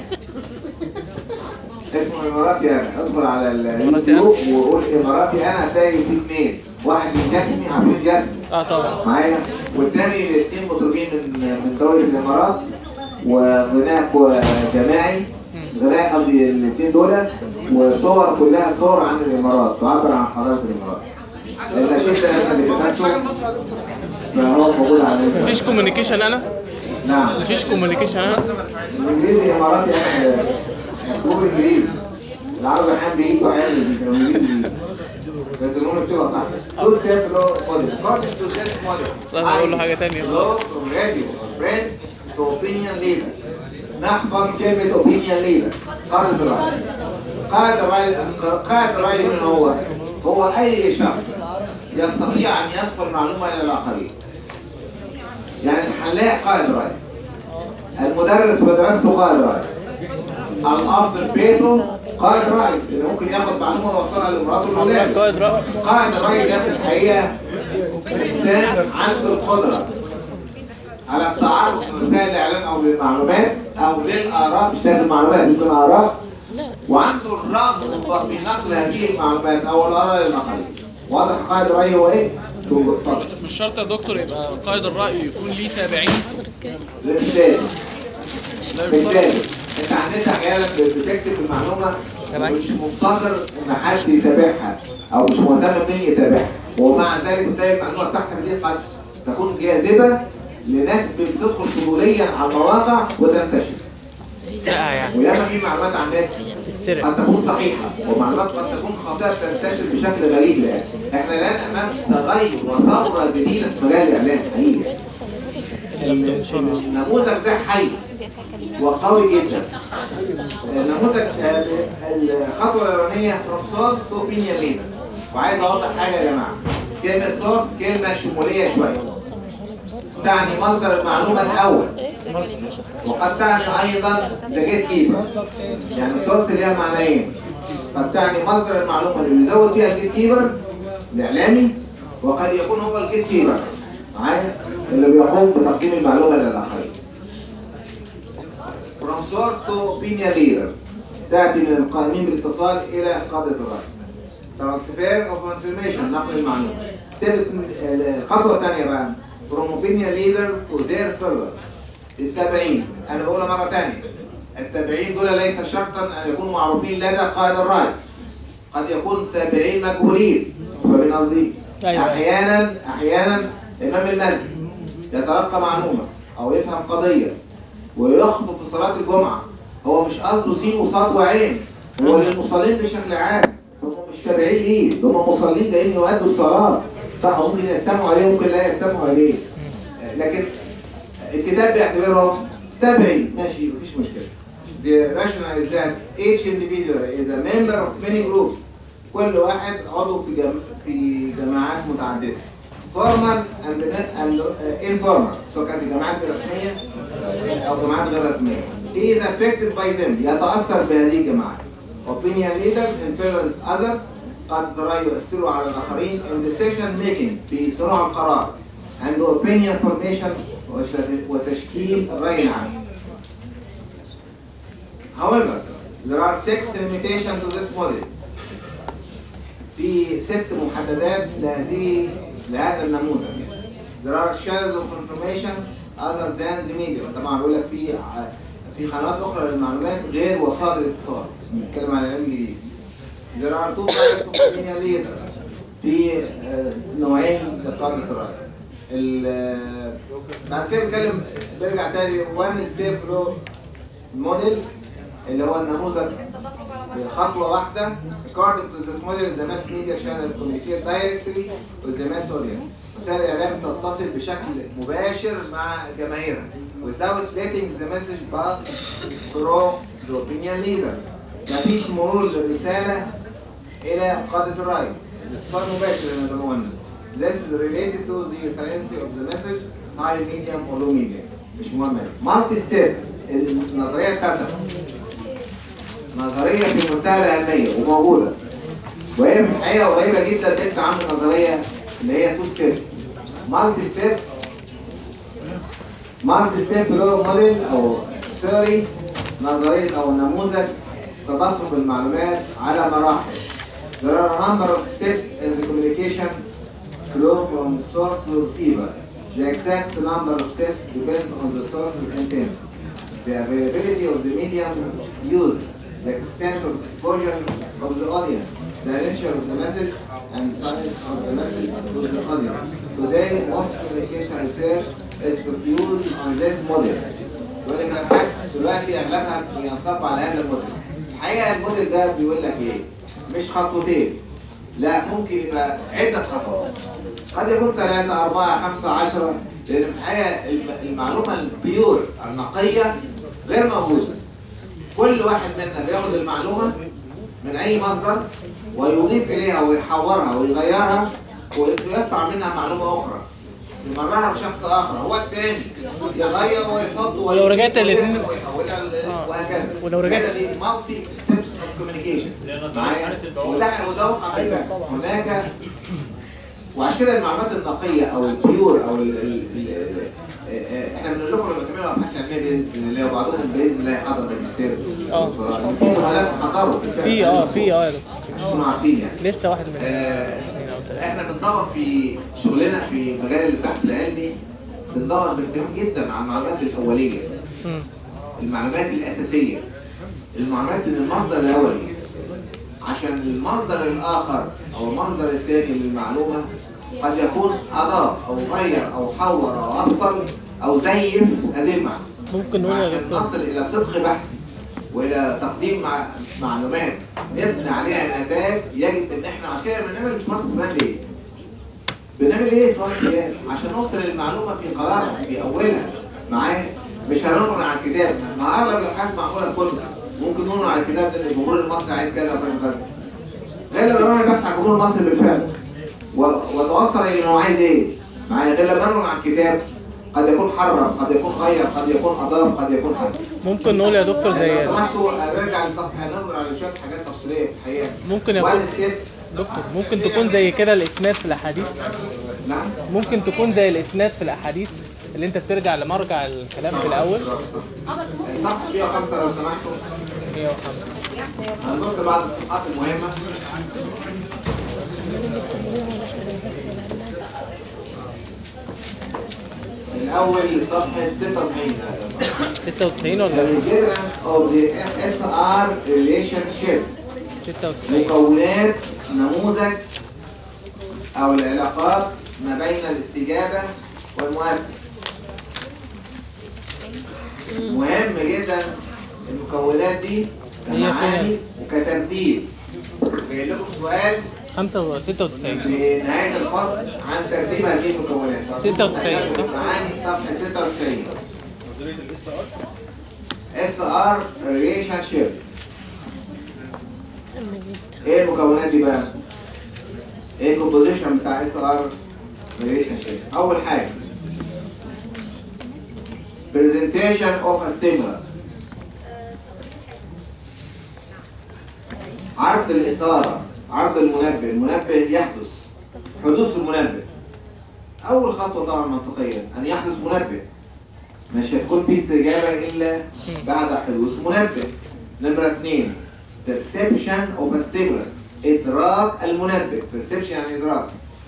اسمه اماراتي انا ادخل على إماراتي أنا؟ اليوتيوب وقول اماراتي انا هتلاقي في اثنين واحد من جسمي عارفين جسمي اه طبعا معايا والتاني الاثنين مطربين من من دولة الامارات وغناء كو- جماعي غناء قصدي الاثنين دول وصور كلها صور عن الامارات تعبر عن حضارة الامارات النشيد ده انا اللي كتبته فهو موجود على النت. مفيش كوميونيكيشن انا؟ نعم مفيش كوميونيكيشن انا؟ الانجليزي اماراتي يعني مكتوب انجليزي العربي احيانا بيجوا احيانا بيكونوا انجليزي بس المهم بتبقى صح تو ستيب لو موديل according to this model لازم أقول له حاجة تانية. go from radio friend to opinion leader نحفظ كلمة opinion leader قائد الرأي قائد الرأي قائد الرأي من هو؟ هو أي شخص يستطيع أن ينقل معلومة إلى الآخرين يعني هنلاقي قائد رأي المدرس في مدرسته قائد رأي الأب في بيته قائد رأي اللي ممكن ياخد معلومة ويوصلها لمراته ولاده قائد رأي قائد الرأي ده في الحقيقة إنسان عنده القدرة على التعرف بوسائل الإعلام أو للمعلومات أو للآراء مش لازم معلومات يكون آراء وعنده الرغبة في نقل هذه المعلومات أو الآراء للآخرين واضح قائد الرأي هو إيه؟ طب بس مش شرط يا دكتور يبقى قائد الرأي يكون ليه تابعين مش لازم لا مش يشترط لازم انت عندك احيانا بتكتب المعلومه ومش منتظر ان حد يتابعها او مش مهتم مين يتابعها ومع ذلك بتلاقي المعلومه بتاعتك دي قد تكون جاذبه لناس بتدخل فضوليا على المواقع وتنتشر سرقة يعني وياما في معلومات على النت تتسرق قد تكون صحيحه ومعلومات قد تكون خاطئه تنتشر بشكل غريب يعني احنا الان امام تغير وثوره جديده في مجال الاعلام حقيقي النموذج ده حي وقوي جدا النموذج آه، الخطوه الاولانيه from source to opinion leader وعايز اوضح حاجه يا جماعه كلمه سورس كلمه شموليه شويه تعني مصدر المعلومه الاول وقد تعني ايضا ذا جيت كيبر يعني السورس ليها معنيين قد تعني مصدر المعلومه اللي بيزود فيها الجيت كيبر الاعلامي وقد يكون هو الجيت كيبر معايا اللي بيقوم بتقديم المعلومه للاخرين From source to opinion leader تأتي من القائمين بالاتصال إلى قادة الرأي. Transfer of information نقل المعلومة. Step الخطوة الثانية بقى From opinion leader to their follower. التابعين أنا بقولها مرة ثانية. التابعين دول ليس شرطا أن يكونوا معروفين لدى قائد الرأي. قد يكون تابعين مجهولين. فمن قصدي أيوة. أحيانا أحيانا إمام المسجد يتلقى معلومة أو يفهم قضية ويخطب في صلاة الجمعة هو مش قصده سين وصاد وعين هو للمصلين بشكل عام هم مش تابعين ليه ده هم مصلين جايين يؤدوا الصلاة صح ممكن يستمعوا عليه ممكن لا يستمعوا عليه لكن الكتاب بيعتبرهم تابعي ماشي مفيش مشكلة The rationale is that each individual is a member of many groups كل واحد عضو في جم... في جماعات متعددة formal and, and uh, informal سواء كانت جماعات رسمية أو جماعات غير رسمية he is affected by them يتأثر بهذه الجماعات opinion leaders influence others قد ترى يؤثروا على الآخرين in decision making في صنع القرار and opinion formation وش- وتشكيل رأي عام However, there are six limitations to this model. في ست محددات لهذه لهذا النموذج. There are channels of information other than the media. طبعا بقول لك في ع- في قنوات اخرى للمعلومات غير وسائل الاتصال. بنتكلم عن الاعلام الجديد. there are two types of opinion leaders في آه، نوعين لقادة الرأي ال- آه، بعد كده بنتكلم برجع تاني وان ستيب فلو موديل اللي هو النموذج بخطوة واحدة according to this model the mass media channel communicate directly with the mass audience وسائل الإعلام تتصل بشكل مباشر مع جماهيرها without letting the message pass through the opinion leader مفيش مرور للرسالة إلى قادة الرأي الاتصال مباشر زي ما قلنا This is related to the saliency of the message high medium or low medium مش مهم مالتي ستيب النظرية الثالثة نظرية في منتهى الأهمية وموجودة وهي في الحقيقة قريبة جدا انت عامل نظرية اللي هي تو ستيب مالتي ستيب مالتي ستيب اللي هو موديل أو ثيوري نظرية أو نموذج تدفق المعلومات على مراحل There are a number of steps in the communication flow from source to receiver. The exact number of steps depends on the source's intent. The availability of the medium used, the extent of exposure of the audience, the nature of the message, and size of the message to the audience. Today, most communication research is focused on this model. يقول لك الابحاث دلوقتي اغلبها بينصب على هذا الموديل. الحقيقه الموديل ده بيقول لك ايه؟ مش خطوتين. لا ممكن يبقى عده خطوات. قد يكون ثلاثة أربعة خمسة عشرة لأن في الحقيقة الم- المعلومة البيور النقية غير موجودة. كل واحد منا بياخد المعلومة من أي مصدر ويضيف إليها ويحورها ويغيرها ويصنع منها معلومة أخرى. يمررها لشخص آخر هو الثاني يغير ويحط ولو رجعت ويزيد الاتنين- ويحولها ل- آه. وهكذا. ولو رجعت- هذا دي مالتي ستيبس اوف كوميونيكيشن معايا وده وده وقع بالفعل هناك وعشان كده المعلومات النقيه او البيور او ال ال ال آه، احنا بنقول لكم لما تعملوا ابحاث علميه باذن الله وبعضهم باذن الله يحضر ماجستير آه. في زملاء حضروا بالفعل. في اه في اه يا دكتور. عشان تكونوا عارفين يعني لسه واحد من آه، اثنين او ثلاثه احنا بندور في شغلنا في مجال البحث العلمي بندور باهتمام جدا على المعلومات الاوليه مم. المعلومات الاساسيه المعلومات من المصدر الاولي عشان المصدر الاخر او المصدر الثاني للمعلومه قد يكون اضاف او غير او حور او ابطل او زيف هذه المعلومه ممكن نقول يا عشان دكتور نصل الى صدق بحثي والى تقديم مع معلومات نبني عليها نتائج يجب ان احنا عشان كده بنعمل سمارت سبان ليه؟ بنعمل ايه سمارت سبان؟ عشان نوصل للمعلومه في قرارها في اولها معايا مش هننقل على الكتاب ما اغلب الابحاث معموله كتب ممكن ننقل على الكتاب ده ان الجمهور المصري عايز كذا وكذا وكذا غير لما بعمل بحث على الجمهور المصري بالفعل و- واتوصل الى انه عايز ايه معايا غير لما انقل على الكتاب قد يكون حرف قد يكون غير قد يكون اضاف قد يكون حذف ممكن نقول يا دكتور لو زي سمحتوا نرجع للصفحه ننظر على شويه حاجات تفصيليه في الحقيقه ممكن يا وان دكتور ستيب دكتور ممكن تكون زي كده الاسناد في الاحاديث نعم ممكن تكون زي الاسناد في الاحاديث اللي انت بترجع لمرجع الكلام في الاول اه بس ممكن صفحه 105 لو سمحتوا 105 هنبص بعض الصفحات المهمه الاول صفحه 96 96 The ولا diagram of the SR relationship 96 مكونات نموذج او العلاقات ما بين الاستجابه والمؤثر مهم جدا المكونات دي هي كمعاني وكترتيب جاي لكم سؤال 5 96 في نهايه الفصل عن ترتيب هذه المكونات 96 صح؟ معاني صفحه 96 اس ار ريليشن شيب ايه المكونات دي بقى؟ ايه الكومبوزيشن بتاع اس ار ريليشن شيب؟ اول حاجه presentation of a stimulus عرض الإثارة عرض المنبه المنبه يحدث حدوث المنبه أول خطوة طبعا منطقية أن يحدث منبه مش هتكون في استجابة إلا بعد حدوث منبه نمرة اثنين perception of a stimulus إدراك المنبه perception يعني إدراك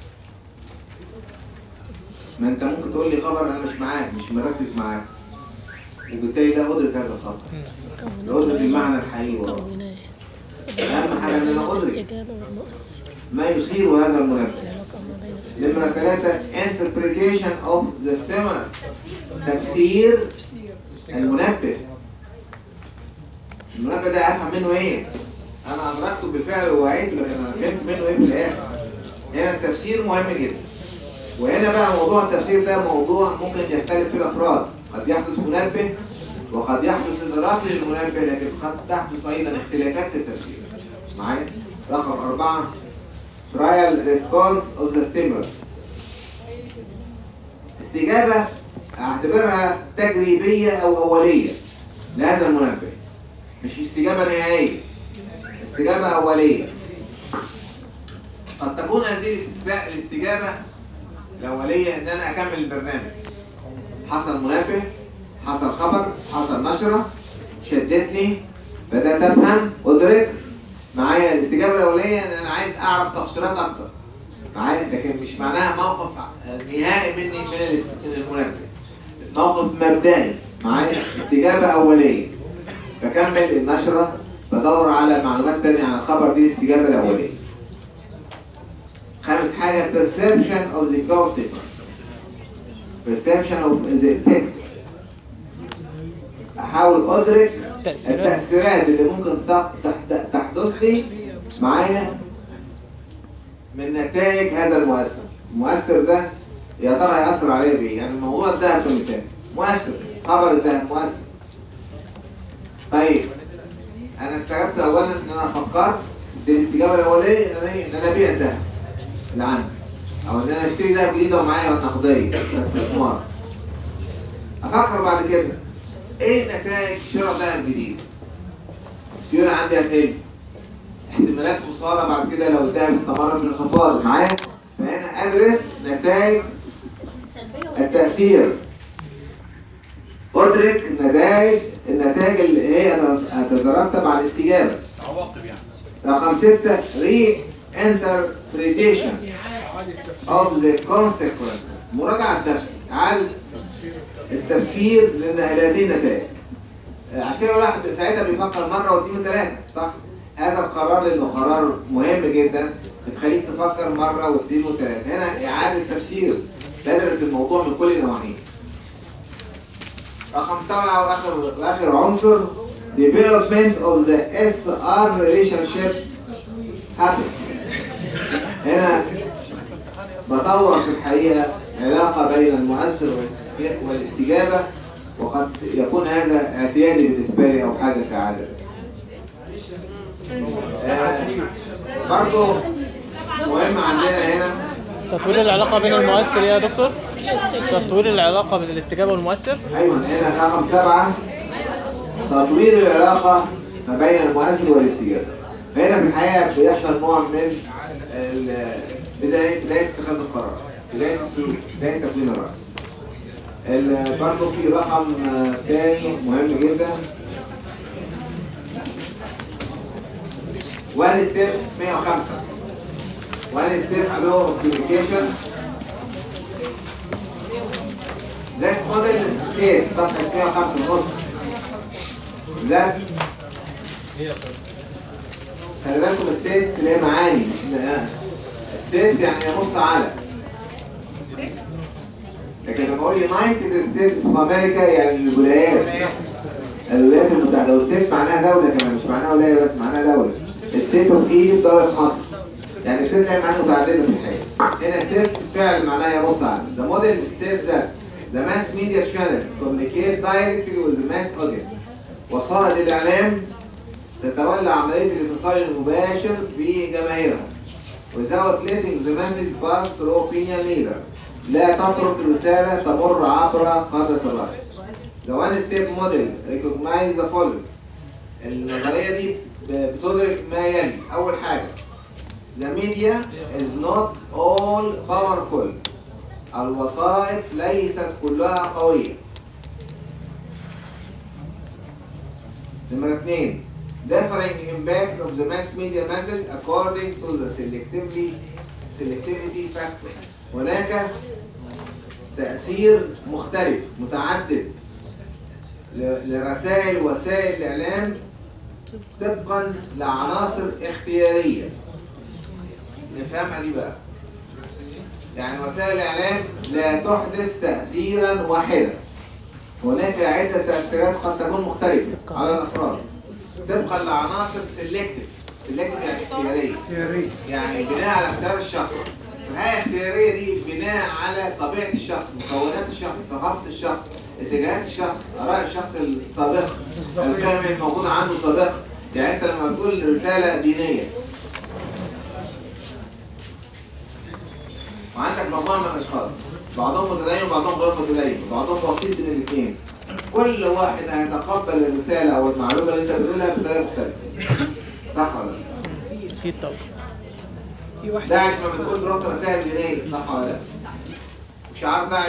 ما أنت ممكن تقول لي خبر أنا مش معاك مش مركز معاك وبالتالي لا أدرك هذا الخبر لا أدرك المعنى الحقيقي وراه اهم حاجه ان انا ادرك الاستجابة والمؤثر ما يثير هذا المنبه العلاقة ما بين نمرة ثلاثة interpretation of the stimulus تفسير المنبه المنبه ده افهم منه ايه انا ادركته بالفعل ووعيت لكن انا فهمت منه ايه في الاخر هنا التفسير مهم جدا وهنا بقى موضوع التفسير ده موضوع ممكن يختلف فيه الافراد قد يحدث منبه وقد يحدث ادراك للمنبه لكن قد تحدث ايضا اختلافات في التفسير معايا رقم أربعة trial response of the stimulus استجابة اعتبرها تجريبية أو أولية لهذا المنبه مش استجابة نهائية استجابة أولية قد تكون هذه الاست- الاستجابة الأولية إن أنا أكمل البرنامج حصل منبه حصل خبر حصل نشرة شدتني بدأت أفهم أدرك معايا الاستجابة الأولية إن أنا عايز أعرف تفصيلات أكتر معايا لكن مش معناها موقف نهائي مني من الاست- من المنبه موقف مبدئي معايا استجابة أولية بكمل النشرة بدور على معلومات تانية عن الخبر دي الاستجابة الأولية خامس حاجة perception of the consequence perception of the effects أحاول أدرك تأثيرات. التأثيرات اللي ممكن تق- تحت- تحدث لي معايا من نتائج هذا المؤثر المؤثر ده يا ترى هيأثر عليا بإيه؟ يعني موضوع الذهب كمثال مؤثر خبر الذهب مؤثر طيب أنا استجبت أولا إن أنا فكرت دي الاستجابة الأولية إن أنا إيه؟ إن أنا أبيع الذهب اللي عندي أو إن أنا أشتري ذهب جديد ومعايا نقدية استثمار أفكر بعد كده إيه نتائج شراء ذهب جديد؟ السيولة عندي هتقل احتمالات خسارة بعد كده لو الذهب استمر في الانخفاض معايا فهنا أدرس نتائج سلبية التأثير أدرك نتائج النتائج اللي هي هتترتب على الاستجابة عواقب يعني رقم ستة re interpretation of the consequence مراجعة نفسي إعادة التفسير لأن هذه النتائج عشان كده الواحد ساعتها بيفكر مرة واثنين وثلاثة صح؟ هذا القرار لأنه قرار مهم جدا بتخليك تفكر مرة واثنين وثلاثة هنا إعادة تفسير تدرس الموضوع من كل نواحيه رقم سبعة وآخر وآخر عنصر development of the SR relationship happens هنا بطور في الحقيقة علاقة بين المؤثر والاستجابة وقد يكون هذا اعتيادي بالنسبة لي أو حاجة كعادة آه، برضو مهم عندنا هنا تطوير العلاقة بين المؤثر يا دكتور تطوير العلاقة بين الاستجابة والمؤثر ايوه هنا رقم سبعة تطوير العلاقة ما بين المؤثر والاستجابة فهنا في الحقيقة بيحصل نوع من ال- بداية بداية اتخاذ القرار بداية السلوك بداية تكوين الرأي ال- برضه في رقم آه، تاني مهم جدا وان ستيب 105 وان ستيب لو كوميونيكيشن This model states صفحة 105 ونص that خلي بالكم الستيتس اللي هي معاني ستيتس يعني ينص على لكن لما اقول يونايتد ستيتس اوف امريكا يعني الولايات الولايات المتحدة والستيت معناها دولة كمان مش معناها ولاية بس معناها دولة الستيت اوف ايجيبت دولة مصر يعني الستيت لها معاني متعددة في الحقيقة هنا ستيت فعل معناها ينص على The model says that the mass media channel communicate directly with the mass audience وسائل الإعلام تتولى عملية الاتصال المباشر بجماهيرها without letting the message pass through opinion leader لا تترك رسالة تمر عبر قادة الرأي The one step model recognize the following النظرية دي بتدرك ما يلي أول حاجة The media is not all powerful الوسائط ليست كلها قوية نمرة اثنين differing impact of the mass media message according to the selectivity selectivity factor هناك تأثير مختلف متعدد ل- لرسائل وسائل الإعلام طبقا لعناصر اختياريه نفهمها دي بقى يعني وسائل الاعلام لا تحدث تاثيرا واحدا هناك عده تاثيرات قد تكون مختلفه على الافراد طبقا لعناصر سيلكتيف سيلكتيف يعني اختياريه اختياري يعني بناء على اختيار الشخص النهاية الاختيارية دي بناء على طبيعة الشخص مكونات الشخص ثقافة الشخص اتجاهات الشخص آراء الشخص السابقة الفهم الموجود عنده سابقا يعني انت لما بتقول رسالة دينية وعندك مجموعة من الأشخاص بعضهم متدين وبعضهم غير متدين وبعضهم وسيط بين الاثنين كل واحد هيتقبل الرسالة أو المعلومة اللي أنت بتقولها بطريقة مختلفة صح ولا لا؟ اكيد طبعا في واحد داعش ما بتقول بربط رسائل دينية صح ولا لا؟ شعار داعش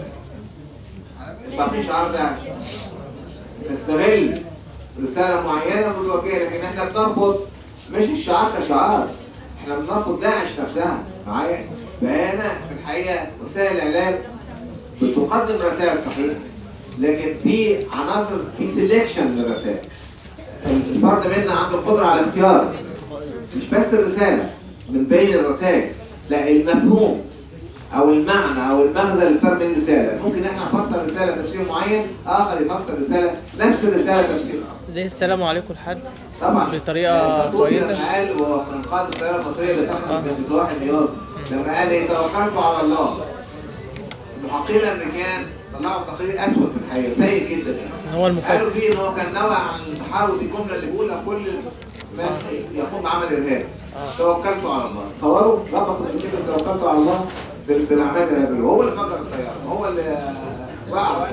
آه، تعرفين شعار داعش تستغل رسالة معينة وتوجهها لكن احنا بنرفض مش الشعار كشعار احنا بنرفض داعش نفسها معايا فهنا في الحقيقة وسائل الإعلام بتقدم رسائل صحيحة لكن في عناصر في سيلكشن للرسائل الفرد منا عنده القدرة على اختيار مش بس الرسالة من بين الرسائل لا المفهوم او المعنى او المغزى اللي تم من الرسالة ممكن احنا نفسر رسالة تفسير معين اخر يفسر رسالة نفس الرسالة تفسير اخر زي السلام عليكم لحد طبعا بطريقة يعني كويسة. لما قال وهو من قائد الطيارة المصرية اللي سقطت في صباح النيويورك لما قال ايه توكلت على الله المحققين الامريكان طلعوا تقرير اسود في الحقيقة سيء جدا يعني إن هو المفضل قالوا فيه ان هو كان نوع عن التحاول الجمله اللي بيقولها كل من يقوم بعمل ارهابي توكلت على الله تصوروا ربطوا كلمه توكلت على الله بال- بالاعمال الارهابيه وهو اللي فجر الطياره هو اللي آه، وقع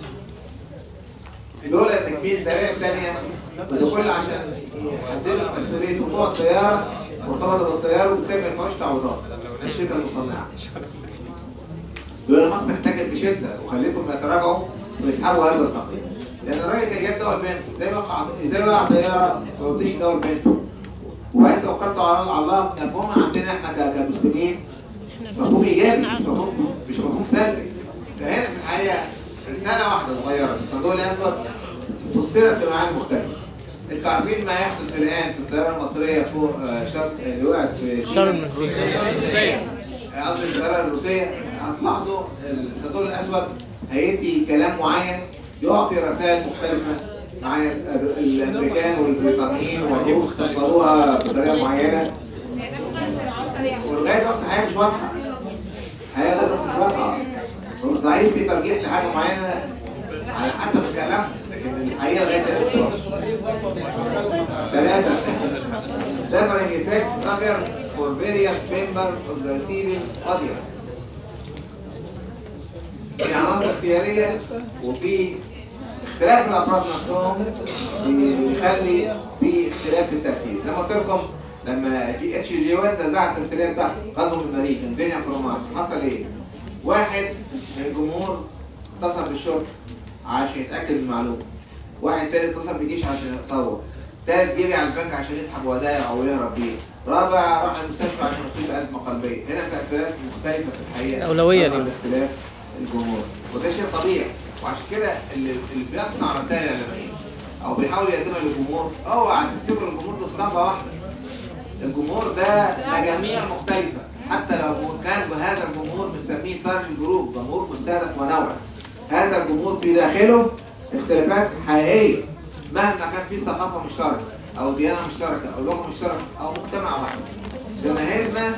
لولا ان في دلائل ثانيه وده كله عشان يحددوا مسؤوليه وقوع الطياره مرتبطه بالطياره وبالتالي ما يدفعوش تعويضات الشركه المصنعه لولا مصر احتاجت بشده وخليتهم يتراجعوا ويسحبوا هذا التقرير لان الراجل كان جايب دواء البنت زي ما وقع زي ما وقع طياره ما يوديش دواء البنت وبعدين توكلت على الله مفهوم عندنا احنا ك- كمسلمين مفهوم ايجابي مش مفهوم مش مفهوم سلبي فهنا في الحقيقه رساله واحده صغيره في الصندوق الاسود فسرت بمعاني مختلفه انتوا عارفين ما يحدث الان في الطياره المصريه فوق آه، شرق اللي وقعت في شرم روسيا قصدي الطياره الروسيه هتلاحظوا الصندوق الاسود هيدي كلام معين يعطي رسائل مختلفه معايا ال- الامريكان والبريطانيين والروس فسروها بطريقه معينه ولغايه دلوقتي الحياه مش واضحه الحياه لغايه مش واضحه هو صحيح في ترجيح لحاجه معينه على حسب الكلام لكن الحقيقه لغايه دلوقتي مش واضحه ثلاثه differing effects occur for various members of the receiving audience. في عناصر اختيارية وفي اختلاف الأفراد نفسهم بيخلي في اختلاف في التأثير. زي ما قلت لكم لما جي اتش جي ويلز ذاع التمثيلية بتاعته غزو من المريخ انفينيا فروماس حصل ايه؟ واحد من الجمهور اتصل بالشرطة عشان يتأكد من المعلومة. واحد تاني اتصل بالجيش عشان يتطور. تالت جري على البنك عشان يسحب ودائع او يهرب بيه. رابع راح المستشفى عشان يصيب ازمه قلبيه، هنا تاثيرات مختلفه في الحقيقه الأولوية نظراً دي. لاختلاف الجمهور، وده شيء طبيعي، وعشان كده اللي, اللي بيصنع رسائل اعلاميه او بيحاول يقدمها للجمهور اوعى تفتكروا الجمهور ده اسطمبه واحده. الجمهور ده مجاميع مختلفه، حتى لو كان بهذا الجمهور بنسميه تارجت جروب، جمهور مستهدف ونوعي. هذا الجمهور في داخله اختلافات حقيقيه مهما كان في ثقافه مشتركه او ديانه مشتركه او لغه مشتركه او مجتمع واحد جماهيرنا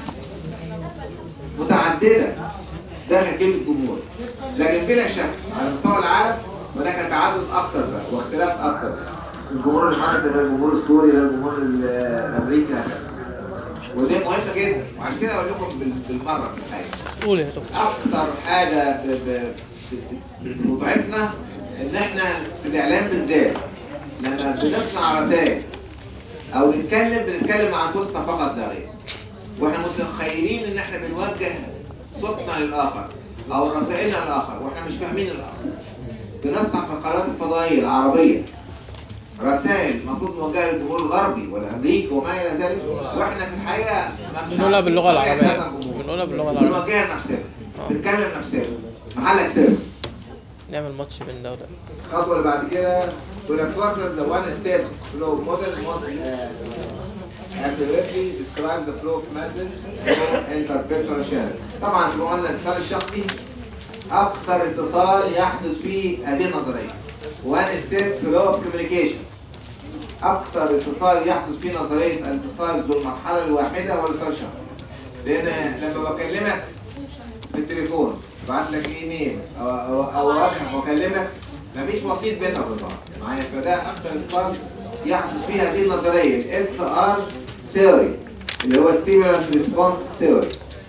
متعدده داخل كلمه جمهور لكن بلا شك على مستوى العالم هناك تعدد اكثر بقى واختلاف اكثر الجمهور المصري غير الجمهور السوري غير الجمهور ال- الامريكي هكذا ودي مهمه جدا وعشان كده اقول لكم بال- بالمره في الحقيقه قول يا دكتور اكتر حاجه ب- ب- ب- بتضعفنا ان احنا في الاعلام بالذات لما بنصنع رسائل او نتكلم بنتكلم مع انفسنا فقط لا غير واحنا متخيلين ان احنا بنوجه صوتنا للاخر او رسائلنا للاخر واحنا مش فاهمين الاخر بنصنع في القنوات الفضائيه العربيه رسائل المفروض موجهه للجمهور الغربي والامريكي وما الى ذلك واحنا في الحقيقه ما مش بنقولها باللغة عارفين طبيعة هذا العربية الجمهور. بنقولها باللغة العربية بنوجهها لنفسنا آه. بنتكلم نفسنا محلك سر نعمل ماتش بين ده وده الخطوه اللي بعد كده يقول لك process the one step flow model must uh, accurately describe the flow of message through interpersonal channel. طبعا زي ما قلنا الاتصال الشخصي اكثر اتصال يحدث فيه هذه النظريه. one step flow of communication. اكثر اتصال يحدث فيه نظريه الاتصال ذو المرحله الواحده هو الاتصال الشخصي. لان لما بكلمك في التليفون بعت لك ايميل او او او واضح واكلمك مفيش وسيط بيننا وبين بعض معايا فده اكتر اصطلاح يحدث فيه هذه النظريه الاس ار ثيوري اللي هو ستيمولس ريسبونس ثيوري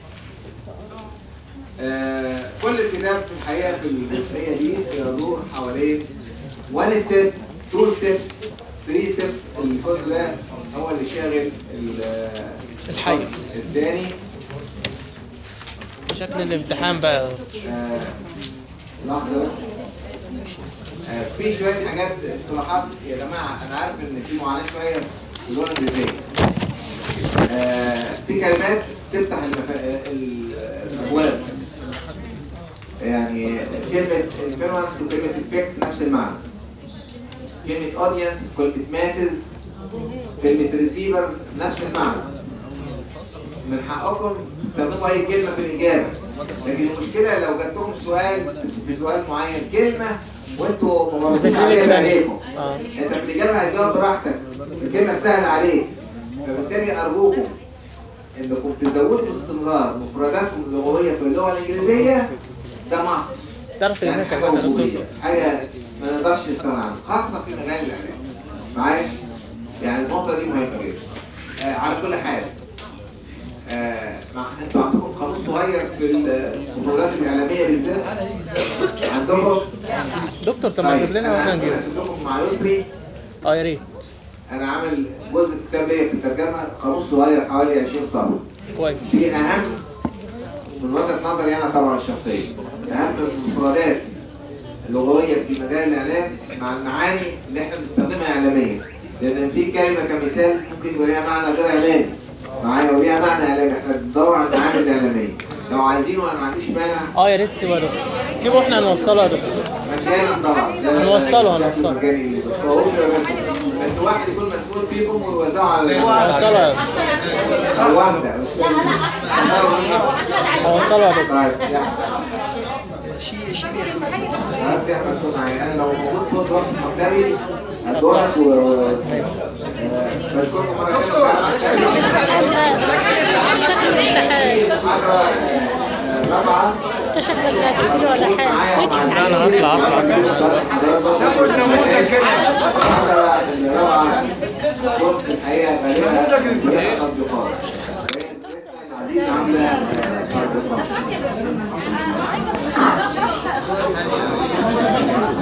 كل الكتاب في الحقيقه في الجزئيه دي يدور حوالين 1 ستيب 2 ستيبس 3 ستيبس الجزء ده هو اللي شاغل ال- الحيز. الثاني شكل الامتحان بقى آه، لحظة بس آه، في شوية حاجات اصطلاحات يا جماعة أنا عارف إن في معاناة شوية في اللغة الإنجليزية. آه، في كلمات تفتح المفا... ال- الأبواب. يعني كلمة influence وكلمة effect نفس المعنى. كلمة audience كلمة masses كلمة receiver نفس المعنى. من حقكم تستخدموا اي كلمه في الاجابه لكن المشكله لو جات لكم سؤال في سؤال معين كلمه وانتوا ما مرتوش مذاكرين عليها التاني. بعينيكم اه انت في الاجابه هتجاوب براحتك الكلمه السهله عليك فبالتالي ارجوكم انكم تزودوا باستمرار مفرداتكم اللغويه في اللغه الانجليزيه ده مصر تعرف يعني ان حاجه وجوديه حاجه ما نقدرش نستغنى عنها خاصه في مجال الاعلام معايا يعني النقطه دي مهمه جدا آه على كل حال آه مع انتوا عندكم قانون صغير في المفردات الاعلاميه بالذات عندكم دكتور طب ما تجيب لنا انا واحنا ممكن نجيب اسيب لكم مع يسري اه يا ريت انا عامل جزء في الكتاب ليا في الترجمه قانون صغير حوالي 20 صفحه كويس دي اهم من وجهه نظري انا طبعا الشخصيه اهم المفردات اللغويه في مجال الاعلام مع المعاني اللي احنا بنستخدمها اعلاميا لان في كلمه كمثال ممكن يبقى ليها معنى غير اعلامي معايا وليها معنى اعلامي احنا بندور على المعاني الاعلاميه لو عايزين وانا ما عنديش مانع اه يا ريت سيبه يا دكتور سيبه احنا نوصله يا دكتور مجانا طبعا ده- هنوصله، هنوصله. مجاني بس هو بس واحد يكون مسؤول فيكم ويوزعه على هنوصله يا او واحده مش هنوصله يا دكتور طيب يا شيء شيء خلاص يا احمد كنت معايا انا لو موجود فوق وقت مكتبي هدورك و بشكركم مره ثانيه شكل الامتحان محاضره رابعه انت شكلك لا تدير ولا حاجه بيت امتحان انا هطلع اطلع المحاضره الرابعه كنت في الحقيقه غالبا تطبيقات العديد عامله تطبيقات